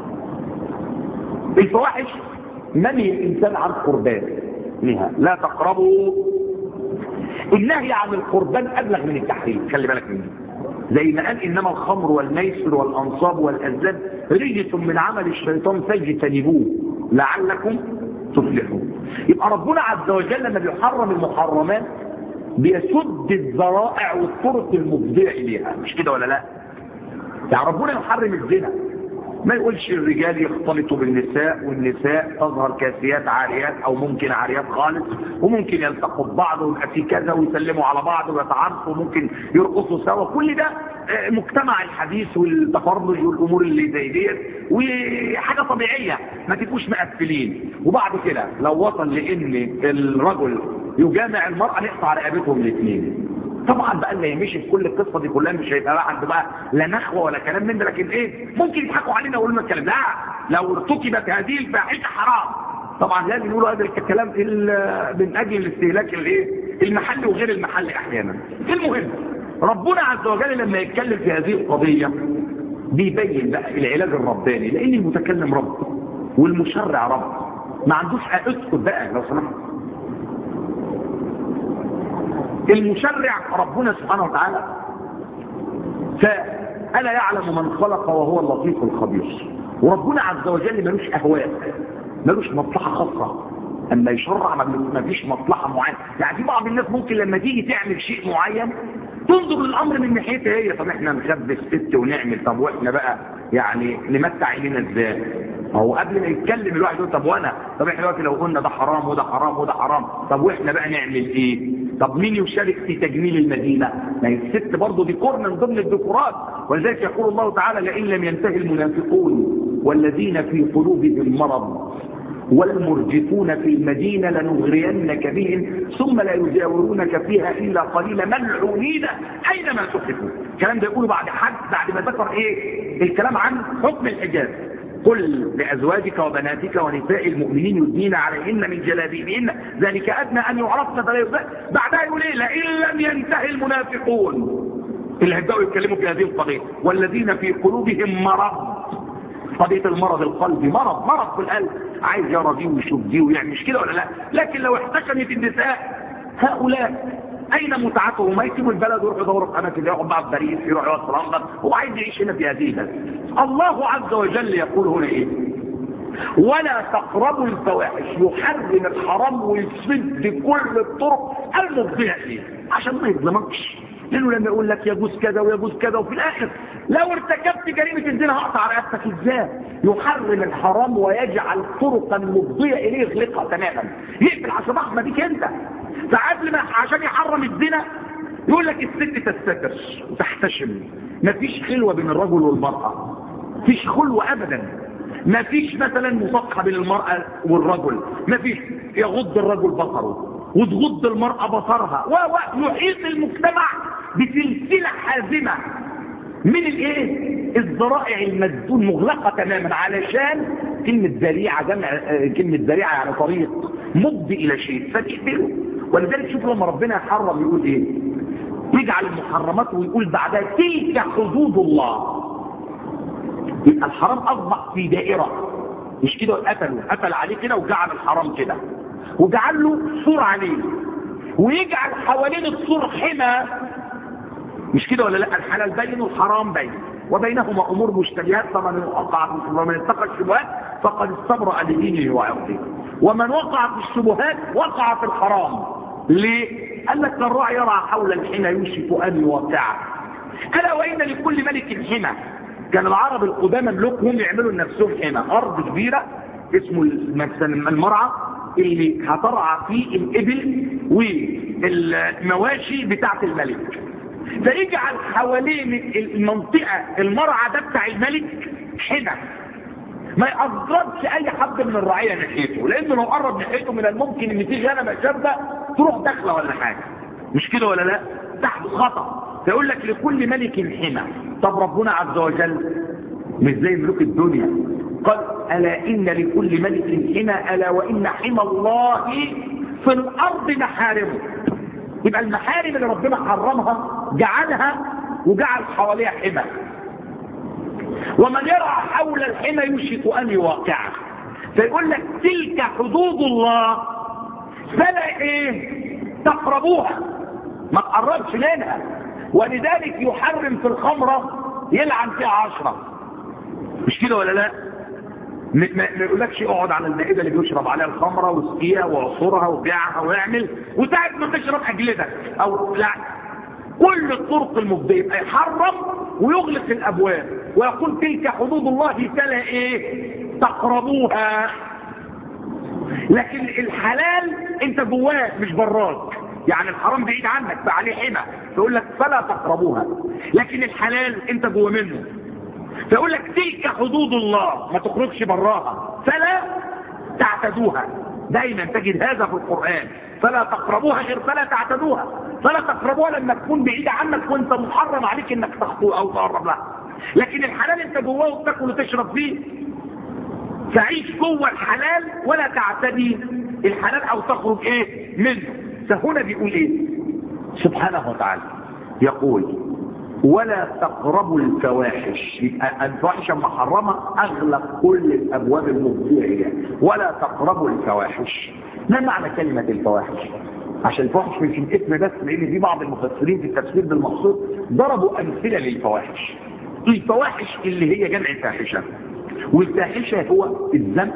الفواحش منهي الانسان عن قربان منها لا تقربوا النهي عن القربان ابلغ من التحريم خلي بالك من دي زي ما قال انما الخمر والميسر والانصاب والازلام رجس من عمل الشيطان فاجتنبوه لعلكم تفلحون يبقى ربنا عز وجل لما بيحرم المحرمات بيسد الذرائع والطرق المفضيه اليها مش كده ولا لا يعني ربنا يحرم الزنا ما يقولش الرجال يختلطوا بالنساء والنساء تظهر كاسيات عاريات او ممكن عاريات خالص وممكن يلتقوا ببعض ويبقى في كذا ويسلموا على بعض ويتعارفوا وممكن يرقصوا سوا كل ده مجتمع الحديث والتفرج والامور اللي زي ديت وحاجه طبيعيه ما تبقوش مقفلين وبعد كده لو وصل لان الرجل يجامع المراه نقطع رقبتهم الاثنين طبعا بقى اللي يمشي في كل القصه دي كلها مش هيبقى بقى عنده بقى لا نخوه ولا كلام من ده لكن ايه ممكن يضحكوا علينا ويقولوا لنا الكلام لا لو ارتكبت هذه الفاحشه حرام طبعا لازم يقولوا هذا الكلام من اجل الاستهلاك الايه المحلي وغير المحلي احيانا المهم ربنا عز وجل لما يتكلم في هذه القضيه بيبين بقى العلاج الرباني لان المتكلم رب والمشرع رب ما عندوش اسكت بقى لو سمحت المشرع ربنا سبحانه وتعالى فألا يعلم من خلق وهو اللطيف الخبير وربنا عز وجل ملوش أهواء ملوش مصلحة خاصة أما يشرع ما فيش مصلحة معينة يعني في بعض الناس ممكن لما تيجي تعمل شيء معين تنظر للأمر من ناحيتها هي طب احنا نخبي الست ونعمل طب واحنا بقى يعني نمتع عينينا ازاي هو قبل ما يتكلم الواحد يقول طب وانا طب احنا دلوقتي لو قلنا ده حرام وده حرام وده حرام طب واحنا بقى نعمل ايه طب مين يشارك في تجميل المدينة ما هي الست برضه ديكور من ضمن الديكورات ولذلك يقول الله تعالى لئن لم ينتهي المنافقون والذين في قلوبهم مرض والمرجفون في المدينة لنغرينك بهم ثم لا يجاورونك فيها إلا قليلا ملعونين أينما تخفوا الكلام ده يقوله بعد حد بعد ما ذكر إيه الكلام عن حكم الحجاب قل لأزواجك وبناتك ونساء المؤمنين يدنين عليهن من جلابيبهن ذلك أدنى أن يعرفن فلا يبدأ بعدها يقول إيه لئن لم ينتهي المنافقون اللي هيبدأوا يتكلموا في هذه القضية والذين في قلوبهم مرض قضية المرض القلبي مرض مرض في القلب عايز يرى دي ويشوف دي ويعمل مش كده ولا لا لكن لو احتشمت النساء هؤلاء اين متعتهم ما يسيبوا البلد ويروحوا يدوروا في اماكن يروحوا بقى في باريس يروحوا يقعد في لندن هو عايز يعيش هنا في هذه البلد الله عز وجل يقول هنا ايه ولا تقربوا الفواحش يحرم الحرام ويسد كل الطرق المفضيه اليه عشان ما يظلمكش لانه لما يقول لك يجوز كذا ويجوز كذا وفي الاخر لو ارتكبت جريمه الزنا هقطع رقبتك ازاي يحرم الحرام ويجعل طرقا مفضيه اليه يغلقها تماما يقفل عشان ما بيك انت فقبل ما عشان يحرم الزنا يقول لك الست تستتر وتحتشم مفيش خلوه بين الرجل والمراه مفيش خلوه ابدا مفيش مثلا مصافحه بين المراه والرجل مفيش يغض الرجل بصره وتغض المرأة بصرها ويحيط المجتمع بسلسلة حازمة من الايه الذرائع المسدود مغلقة تماما علشان كلمة ذريعة جمع كلمة ذريعة يعني طريق مضي الى شيء فتقبله ولذلك شوف لما ربنا يحرم يقول ايه يجعل المحرمات ويقول بعدها تلك حدود الله يبقى الحرام اصبح في دائرة مش كده قتلوا قتل عليه كده وجعل الحرام كده وجعل له سور عليه ويجعل حوالين السور حمى مش كده ولا لا الحلال بين والحرام بين وبينهما امور مشتبهات فمن وقع ومن اتقى الشبهات فقد استبرأ لدينه وعرضه ومن وقع في الشبهات وقع في الحرام ليه؟ قال لك الراعي يرعى حول الحمى يوشك ان يوقعه الا وان لكل ملك حمى كان العرب القدامى ملوكهم يعملوا لنفسهم حمى ارض كبيره اسمه مثلا المرعى اللي هترعى فيه الإبل والمواشي بتاعة الملك فيجعل حوالين المنطقة المرعى ده بتاع الملك حمى ما يقربش اي حد من الرعية ناحيته لانه لو قرب ناحيته من الممكن ان في غنمة شابة تروح داخله ولا حاجة مش كده ولا لا تحت خطأ فيقول لك لكل ملك حمى طب ربنا عز وجل مش زي ملوك الدنيا قال ألا إن لكل ملك حمى ألا وإن حمى الله في الأرض محارمه يبقى المحارم اللي ربنا حرمها جعلها وجعل حواليها حمى ومن يرعى حول الحمى يوشك أن يواقعه فيقول لك تلك حدود الله فلا ايه تقربوها ما تقربش منها ولذلك يحرم في الخمرة يلعن فيها عشرة مش كده ولا لا ما ما يقولكش اقعد على المائده اللي بيشرب عليها الخمره واسقيها وعصرها وبيعها ويعمل وساعه ما تشرب اجلدك او لا كل الطرق المفضيه يبقى يحرم ويغلق الابواب ويقول تلك حدود الله فلا ايه تقربوها لكن الحلال انت جواه مش براك يعني الحرام بعيد عنك فعليه حمى فيقول لك فلا تقربوها لكن الحلال انت جوه منه فيقول لك تلك حدود الله ما تخرجش براها فلا تعتدوها دايما تجد هذا في القرآن فلا تقربوها غير فلا تعتدوها فلا تقربوها لما تكون بعيدة عنك وانت محرم عليك انك تخطو او تقرب لها لكن الحلال انت جواه وبتاكل وتشرب فيه تعيش جوه الحلال ولا تعتدي الحلال او تخرج ايه منه فهنا بيقول ايه سبحانه وتعالى يقول ولا تقربوا الفواحش يبقى الفواحش محرمة اغلق كل الابواب المفضية ولا تقربوا الفواحش ما معنى كلمة الفواحش عشان الفواحش مش الاسم بس لان في بعض المفسرين في التفسير بالمقصود ضربوا امثلة للفواحش الفواحش اللي هي جمع فاحشة والفاحشة هو الذنب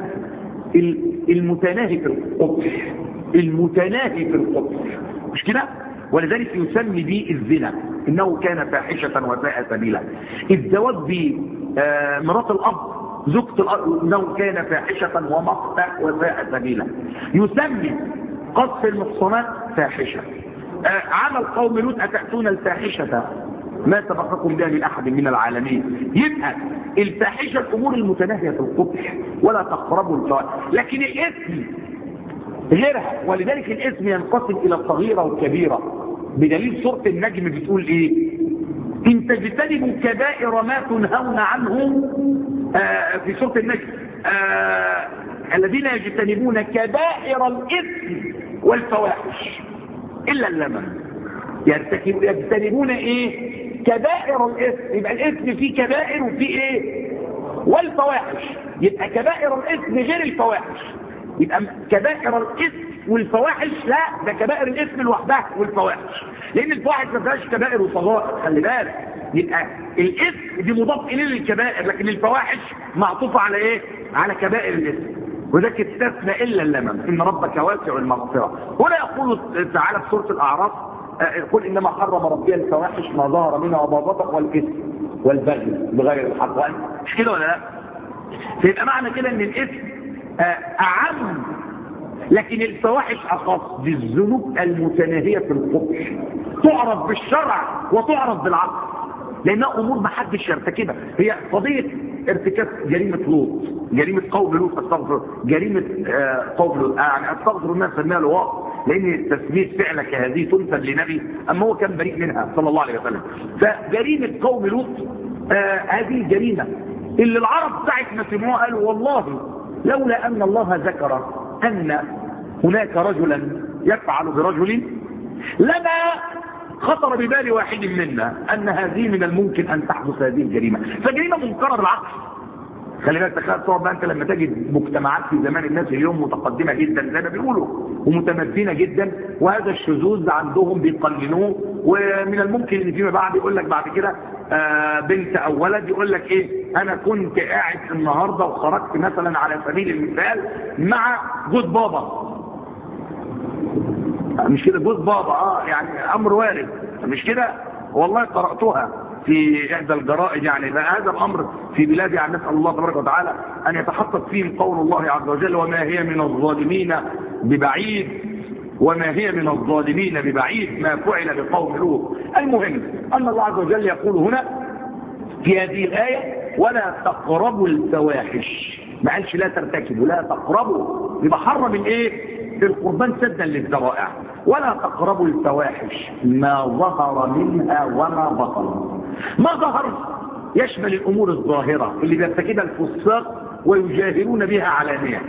المتناهي في القبح المتناهي في القبح مش كده ولذلك يسمي به الزنا انه كان فاحشة وساء سبيلا الزواج بمرات الاب زوجة الاب انه كان فاحشة ومقتع وساء سبيلا يسمي قصف المحصنات فاحشة عمل قوم لوط اتأتون الفاحشة ما سبقكم بها من احد من العالمين يبقى الفاحشة الامور المتناهية في القبح ولا تقربوا الفواحش لكن الاثم غيرها ولذلك الاسم ينقسم الى الصغيرة والكبيرة بدليل سورة النجم بتقول ايه ان تجتنبوا كبائر ما تنهون عنه آه في سورة النجم آه الذين يجتنبون كبائر الاثم والفواحش الا اللمم يجتنبون ايه كبائر الاثم يبقى الاثم فيه كبائر وفيه ايه والفواحش يبقى كبائر الاثم غير الفواحش يبقى كبائر الاثم والفواحش لا ده كبائر الاثم لوحدها والفواحش لان الفواحش ما فيهاش كبائر وصغائر خلي بالك يبقى الاثم دي مضاف اليه للكبائر لكن الفواحش معطوفه على ايه على كبائر الاثم وذاك استثنى الا اللمم ان ربك واسع المغفره هنا يقول تعالى في سوره الاعراف يقول انما حرم ربي الفواحش ما ظهر منها وما بطن والاثم والبغي بغير الحق وأن مش كده ولا لا فيبقى معنى كده ان الاثم اعم لكن الفواحش اخص بالذنوب المتناهيه في القبح تعرف بالشرع وتعرف بالعقل لانها امور ما حدش يرتكبها هي قضيه ارتكاب جريمه لوط جريمه قوم لوط استغفر جريمه آه قوم لوط يعني استغفر الناس سماها لواط لان تسميه فعلك هذه تنسب لنبي اما هو كان بريء منها صلى الله عليه وسلم فجريمه قوم لوط آه هذه جريمه اللي العرب ساعه ما سمعوها قالوا والله لولا ان الله ذكر ان هناك رجلا يفعل برجل لما خطر ببال واحد منا ان هذه من الممكن ان تحدث هذه الجريمه فجريمه منكره بالعقل خلي بالك تخيل صعب انت لما تجد مجتمعات في زمان الناس اليوم متقدمه جدا زي ما بيقولوا ومتمدنه جدا وهذا الشذوذ عندهم بيقننوه ومن الممكن ان فيما بعد يقول لك بعد كده آه بنت او ولد يقول لك ايه انا كنت قاعد النهارده وخرجت مثلا على سبيل المثال مع جوز بابا مش كده جوز بابا اه يعني امر وارد مش كده والله قراتها في احدى الجرائد يعني هذا الامر في بلاد يعني نسال الله تبارك وتعالى ان يتحقق فيهم قول الله عز وجل وما هي من الظالمين ببعيد وما هي من الظالمين ببعيد ما فعل بقوم لوط المهم ان الله عز وجل يقول هنا في هذه الايه ولا تقربوا الفواحش ما قالش لا ترتكبوا لا تقربوا يبقى حرم الايه القربان سدا للذرائع ولا تقربوا الفواحش ما ظهر منها وما بطن ما ظهر يشمل الامور الظاهره اللي بيرتكبها الفساق ويجاهرون بها علانيه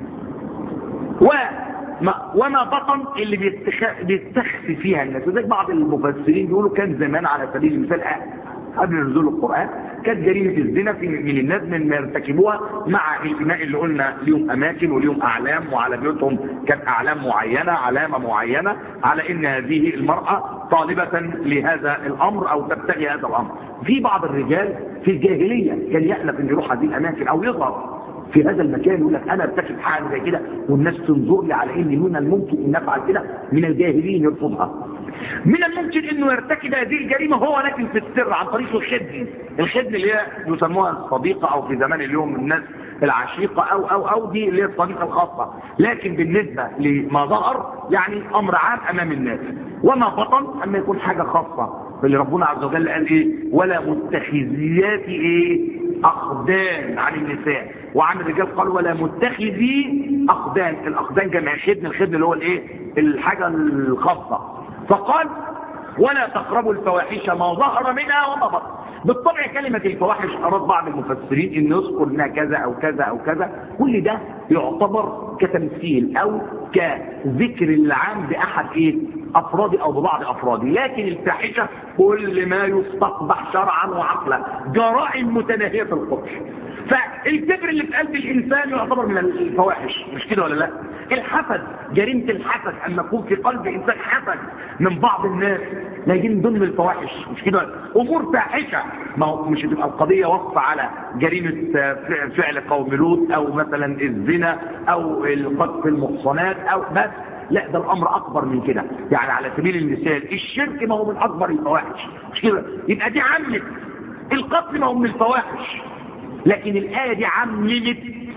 وما وما بطن اللي بيستخ... بيستخفي فيها الناس وذلك بعض المفسرين بيقولوا كان زمان على سبيل المثال قبل نزول القرآن كانت جريمة الزنا في من الناس من ما يرتكبوها مع الإماء اللي قلنا ليهم أماكن وليهم أعلام وعلى بيوتهم كانت أعلام معينة علامة معينة على إن هذه المرأة طالبة لهذا الأمر أو تبتغي هذا الأمر في بعض الرجال في الجاهلية كان يحلف إنه يروح هذه الأماكن أو يظهر في هذا المكان يقول لك انا ارتكب حاجه زي كده والناس تنظر لي على ان من الممكن ان نفعل كده من الجاهلين يرفضها من الممكن انه يرتكب هذه الجريمه هو لكن في السر عن طريق الخدن الخدن اللي هي يسموها الصديقه او في زمان اليوم الناس العشيقه او او او دي اللي هي الصديقه الخاصه لكن بالنسبه لما ظهر يعني امر عام امام الناس وما بطن اما يكون حاجه خاصه اللي ربنا عز وجل قال ايه ولا متخذيات ايه اقدان عن النساء وعن الرجال قال ولا متخذي اقدان الاقدان جمع خدن الخدن اللي هو الايه الحاجه الخاصه فقال ولا تقربوا الفواحش ما ظهر منها وما بطن بالطبع كلمة الفواحش أراد بعض المفسرين أن يذكر انها كذا أو كذا أو كذا كل ده يعتبر كتمثيل أو كذكر العام بأحد إيه أفراد أو ببعض أفراده لكن الفاحشة كل ما يستقبح شرعا وعقلا جرائم متناهية القبح فالكبر اللي في قلب الإنسان يعتبر من الفواحش مش كده ولا لا الحسد جريمة الحسد أن يكون في قلب إنسان حسد من بعض الناس لا يجي من ضمن الفواحش مش كده أمور فاحشة ما هو مش هتبقى القضية وصف على جريمة فعل قوم لوط أو مثلا الزنا أو القذف المحصنات أو بس لا ده الامر اكبر من كده يعني على سبيل المثال الشرك ما هو من اكبر الفواحش مش كده يبقى دي عمت القتل ما هو من الفواحش لكن الايه دي عممت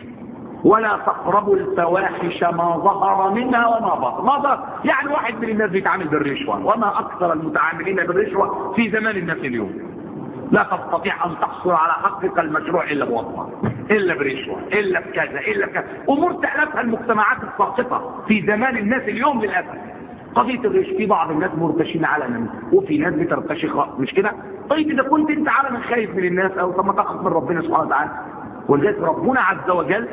ولا تقربوا الفواحش ما ظهر منها وما بطن ما ظهر يعني واحد من الناس بيتعامل بالرشوه وما اكثر المتعاملين بالرشوه في زمان الناس اليوم لا تستطيع ان تحصل على حقك المشروع الا بوصفه الا برشوه الا بكذا الا بكذا امور تالفها المجتمعات الساقطه في زمان الناس اليوم للاسف قضيه الرشوه في بعض الناس مرتشين علنا وفي ناس بترتشي مش كده طيب اذا كنت انت علنا خايف من الناس او طب ما تخاف من ربنا سبحانه وتعالى ولذلك ربنا عز وجل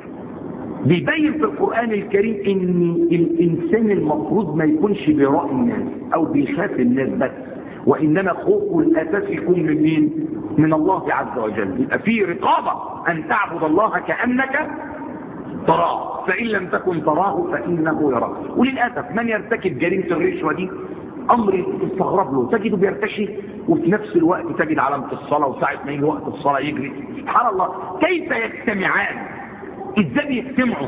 بيبين في القرآن الكريم ان الانسان المفروض ما يكونش بيراء الناس او بيخاف الناس بس وإنما خوف الأساس يكون من مين؟ من الله عز وجل يبقى في رقابة أن تعبد الله كأنك تراه فإن لم تكن تراه فإنه يراك وللأسف من يرتكب جريمة الرشوة دي أمر تستغرب له تجده بيرتشي وفي نفس الوقت تجد علامة الصلاة وساعة ما يجي وقت الصلاة يجري سبحان الله كيف يجتمعان ازاي بيجتمعوا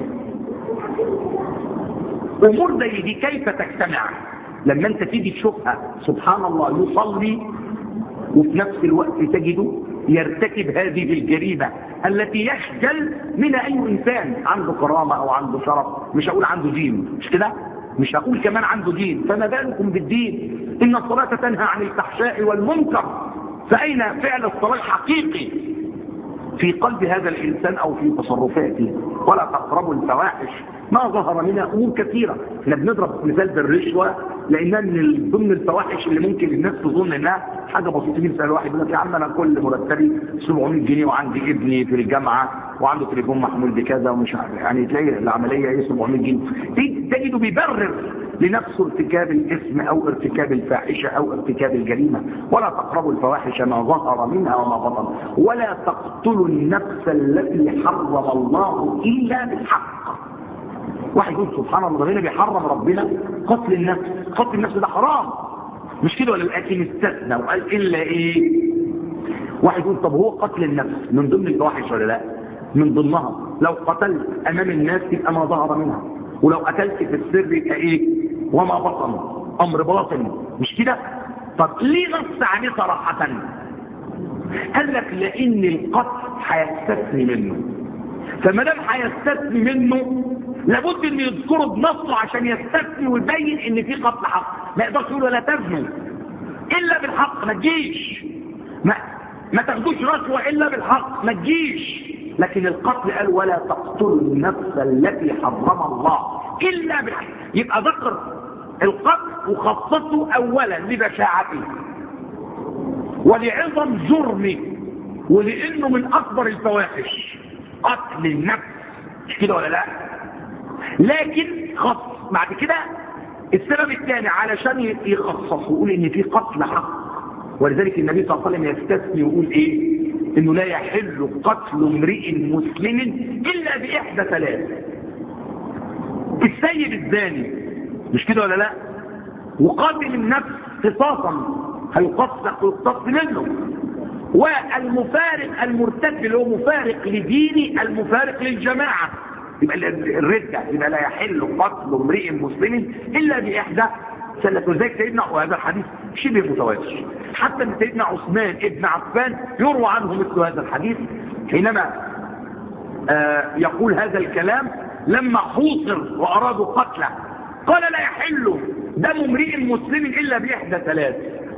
أمور زي دي كيف تجتمع لما انت تيجي تشوفها سبحان الله يصلي وفي نفس الوقت تجده يرتكب هذه الجريمة التي يخجل منها أي إنسان عنده كرامة أو عنده شرف مش هقول عنده دين مش كده مش هقول كمان عنده دين فما بالكم بالدين إن الصلاة تنهى عن الفحشاء والمنكر فأين فعل الصلاة الحقيقي في قلب هذا الإنسان أو في تصرفاته ولا تقربوا الفواحش ما ظهر منها أمور كثيرة احنا بنضرب مثال بالرشوة لأنها من ضمن الفواحش اللي ممكن الناس تظن إنها حاجة بسيطة جدا الواحد يقول لك يا عم أنا كل مرتبي 700 جنيه وعندي ابني في الجامعة وعنده تليفون محمول بكذا ومش عارف يعني تلاقي العملية ايه 700 جنيه تجده بيبرر لنفسه ارتكاب الاسم أو ارتكاب الفاحشة أو ارتكاب الجريمة ولا تقربوا الفواحش ما ظهر منها وما بطن ولا تقتلوا النفس التي حرم الله إلا بالحق واحد يقول سبحان الله ربنا بيحرم ربنا قتل النفس قتل النفس ده حرام مش كده ولا لكن استثنى وقال الا ايه واحد يقول طب هو قتل النفس من ضمن الفواحش ولا لا من ضمنها لو قتلت امام الناس يبقى ما ظهر منها ولو قتلت في السر يبقى ايه وما بطن امر باطن مش كده طب ليه نص عليه صراحه قال لك لان القتل هيستثني منه فما دام هيستثني منه لابد ان يذكره بنصه عشان يستثني ويبين ان في قتل حق ما يقدرش يقول ولا تزنوا الا بالحق ما تجيش ما, ما تاخدوش رشوه الا بالحق ما تجيش لكن القتل قال ولا تقتلوا النفس التي حرم الله الا بالحق يبقى ذكر القتل وخصصه اولا لبشاعته ولعظم جرمه ولانه من اكبر الفواحش قتل النفس مش كده ولا لا لكن خص بعد كده السبب الثاني علشان يخصص ويقول ان في قتل حق ولذلك النبي صلى الله عليه وسلم يستثني ويقول ايه انه لا يحل قتل امرئ مسلم الا باحدى ثلاث السيد الزاني مش كده ولا لا وقاتل النفس قصاصا هيقصق ويقتص منه والمفارق المرتد اللي هو مفارق لديني المفارق للجماعة يبقى الردة يبقى لا يحل قتل امرئ مسلم إلا بإحدى ثلاث ولذلك سيدنا وهذا الحديث شبه متواتر حتى ان سيدنا عثمان ابن عفان يروى عنه مثل هذا الحديث حينما آه يقول هذا الكلام لما حوصر وأرادوا قتله قال لا يحل دم امرئ مسلم إلا بإحدى ثلاث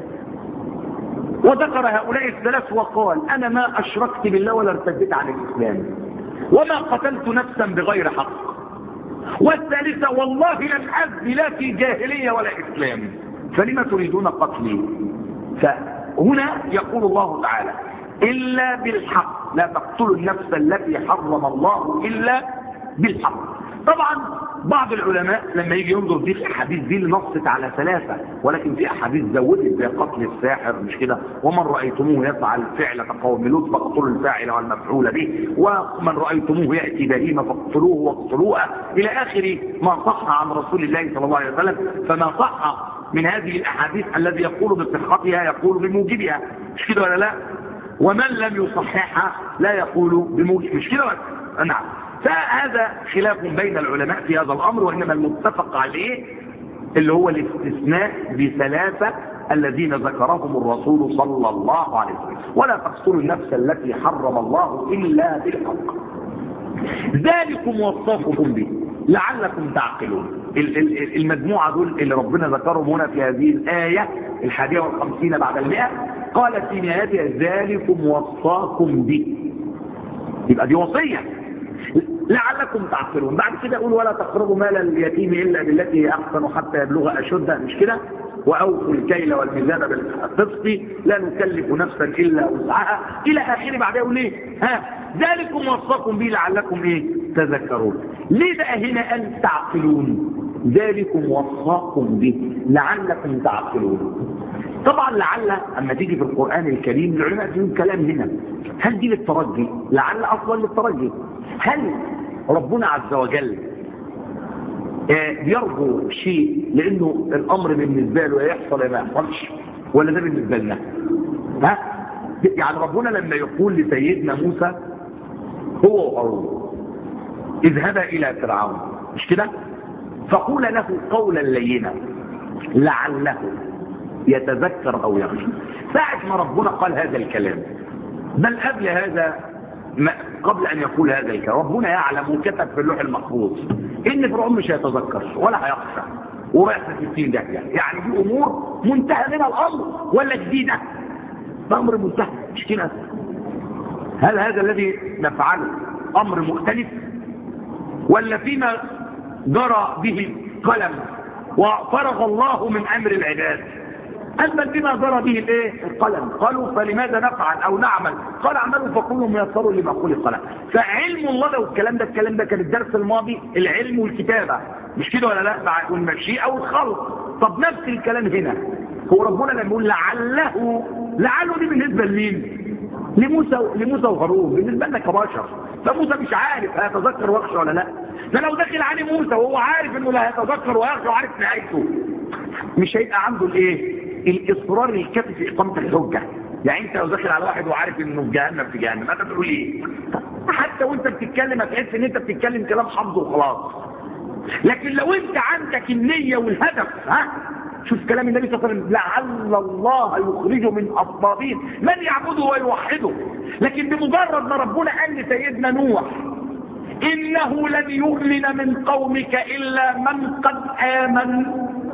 وذكر هؤلاء الثلاث وقال أنا ما أشركت بالله ولا ارتدت عن الإسلام وما قتلت نفسا بغير حق والثالثة والله لم أذن لا في جاهلية ولا إسلام فلما تريدون قتلي فهنا يقول الله تعالى إلا بالحق لا تقتلوا النفس التي حرم الله إلا بالحق طبعا بعض العلماء لما يجي ينظر دي الاحاديث دي اللي نصت على ثلاثة ولكن في احاديث زودت زي قتل الساحر مش كده ومن رأيتموه يفعل فعل قوم لوط فاقتلوا الفاعل والمفعول به ومن رأيتموه يأتي بهيمة فاقتلوه واقتلوها الى اخر ما صح عن رسول الله صلى الله عليه وسلم فما صح من هذه الاحاديث الذي يقول بصحتها يقول بموجبها مش كده ولا لا ومن لم يصححها لا يقول بموجب مش كده ولا نعم فهذا خلاف بين العلماء في هذا الأمر وإنما المتفق عليه اللي هو الاستثناء بثلاثة الذين ذكرهم الرسول صلى الله عليه وسلم ولا تقتلوا النفس التي حرم الله إلا بالحق ذلكم وصفكم به لعلكم تعقلون المجموعة دول اللي ربنا ذكرهم هنا في هذه الآية الحادية والخمسين بعد المئة قال في نهايتها ذلكم وصاكم به يبقى دي وصية لعلكم تعقلون بعد كده يقول ولا تقربوا مال اليتيم الا بالتي هي احسن حتى يبلغ اشده مش كده واوفوا الكيل والميزان بالقسط لا نكلف نفسا الا وسعها الى اخره بعدها يقول ايه ها ذلكم وصاكم به لعلكم ايه تذكرون ليه بقى هنا قال تعقلون ذلكم وصاكم به لعلكم تعقلون طبعا لعل اما تيجي في القرآن الكريم العلماء فيهم كلام هنا هل دي للترجي لعل اصلا للترجي هل ربنا عز وجل يرجو شيء لانه الامر بالنسبه له يحصل يا ما يحصلش ولا ده بالنسبه لنا ها يعني ربنا لما يقول لسيدنا موسى هو وهارون اذهبا الى فرعون مش كده فقول له قولا لينا لعله يتذكر او يخشى ساعه ما ربنا قال هذا الكلام بل قبل هذا ما قبل ان يقول هذا الكلام ربنا يعلم وكتب في اللوح المحفوظ ان فرعون مش هيتذكر ولا هيخشى ورايح في 60 داهيه يعني دي امور منتهى منها الامر ولا جديده ده امر منتهى مش كده هل هذا الذي نفعله امر مختلف ولا فيما جرى به قلم وفرغ الله من امر العباد أما بما جرى به الايه القلم قالوا فلماذا نفعل او نعمل قال اعملوا فكل ميسر لما خلق له فعلم الله لو الكلام ده الكلام ده كان الدرس الماضي العلم والكتابه مش كده ولا لا مع والمشيئه والخلق طب نفس الكلام هنا هو ربنا لما يقول لعله لعله دي بالنسبه لمين لموسى لموسى وهارون بالنسبه لنا كبشر فموسى مش عارف هيتذكر ويخشى ولا لا فلو دخل عليه موسى وهو عارف انه لا هيتذكر ويخشى وعارف نهايته مش هيبقى عنده الايه الاصرار الكافي في اقامه الحجه يعني انت لو داخل على واحد وعارف انه في جهنم في جهنم انت تقول ايه حتى وانت بتتكلم هتحس ان انت بتتكلم كلام حفظ وخلاص لكن لو انت عندك النيه والهدف ها شوف كلام النبي صلى الله عليه وسلم لعل الله يخرج من اصبابهم من يعبده ويوحده لكن بمجرد ما ربنا قال لسيدنا نوح انه لن يؤمن من قومك الا من قد امن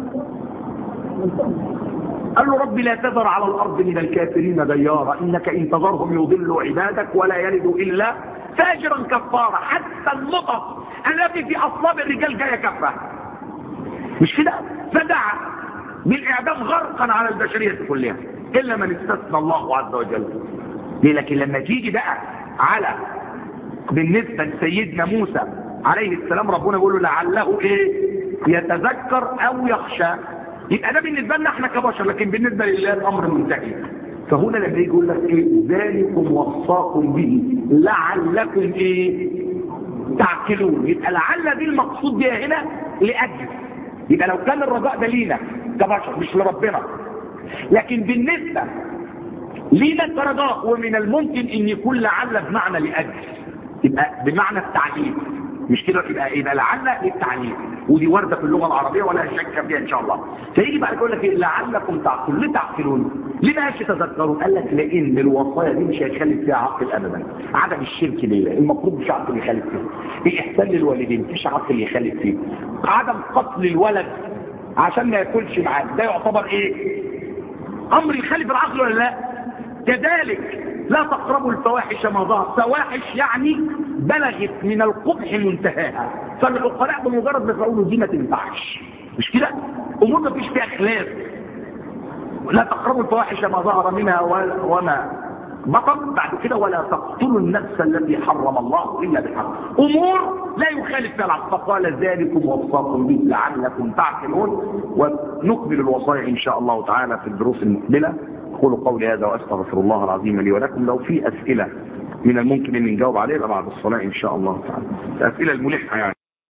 قال له رب لا تذر على الارض من الكافرين ديارا انك ان تذرهم يضلوا عبادك ولا يلدوا الا فاجرا كفارا حتى النطف التي في اصلاب الرجال جايه كفه مش كده فدعا بالاعدام غرقا على البشريه كلها الا من استثنى الله عز وجل ليه لكن لما تيجي بقى على بالنسبه لسيدنا موسى عليه السلام ربنا يقول له لعله ايه يتذكر او يخشى يبقى ده بالنسبه لنا احنا كبشر لكن بالنسبه لله الامر منتهي فهنا لما يجي يقول لك ايه ذلكم وصاكم به لعلكم ايه تعقلون يبقى لعل دي المقصود بها هنا لاجل يبقى لو كان الرجاء ده لينا كبشر مش لربنا لكن بالنسبه لينا كرجاء ومن الممكن ان يكون لعل بمعنى لاجل يبقى بمعنى التعليم مش كده يبقى يبقى لعل للتعليم ودي وارده في اللغه العربيه ولا شك فيها ان شاء الله فيجي بعد يقول لك إيه؟ لعلكم تعقلون ليه تعقلون ليه ما تتذكرون قال لك لان الوصايا دي مش هيخلف فيها عقل ابدا عدم الشرك لله المفروض مش عقل يخالف فيه الاحسان للوالدين مفيش عقل يخالف فيه عدم قتل الولد عشان ما ياكلش معاه ده يعتبر ايه امر يخالف العقل ولا لا كذلك لا تقربوا الفواحش ما ظهر فواحش يعني بلغت من القبح منتهاها فالعقلاء بمجرد ما يقولوا دي ما تنفعش مش كده امور ما فيش فيها خلاف لا تقربوا الفواحش ما ظهر منها وما بطن بعد كده ولا تقتلوا النفس التي حرم الله الا بالحق امور لا يخالف فيها العقل فقال ذلكم وصاكم به لعلكم تعقلون ونكمل الوصايا ان شاء الله تعالى في الدروس المقبله اقول قولي هذا واستغفر الله العظيم لي ولكم لو في اسئله من الممكن ان نجاوب عليها بعد الصلاه ان شاء الله تعالى الاسئله الملحه يعني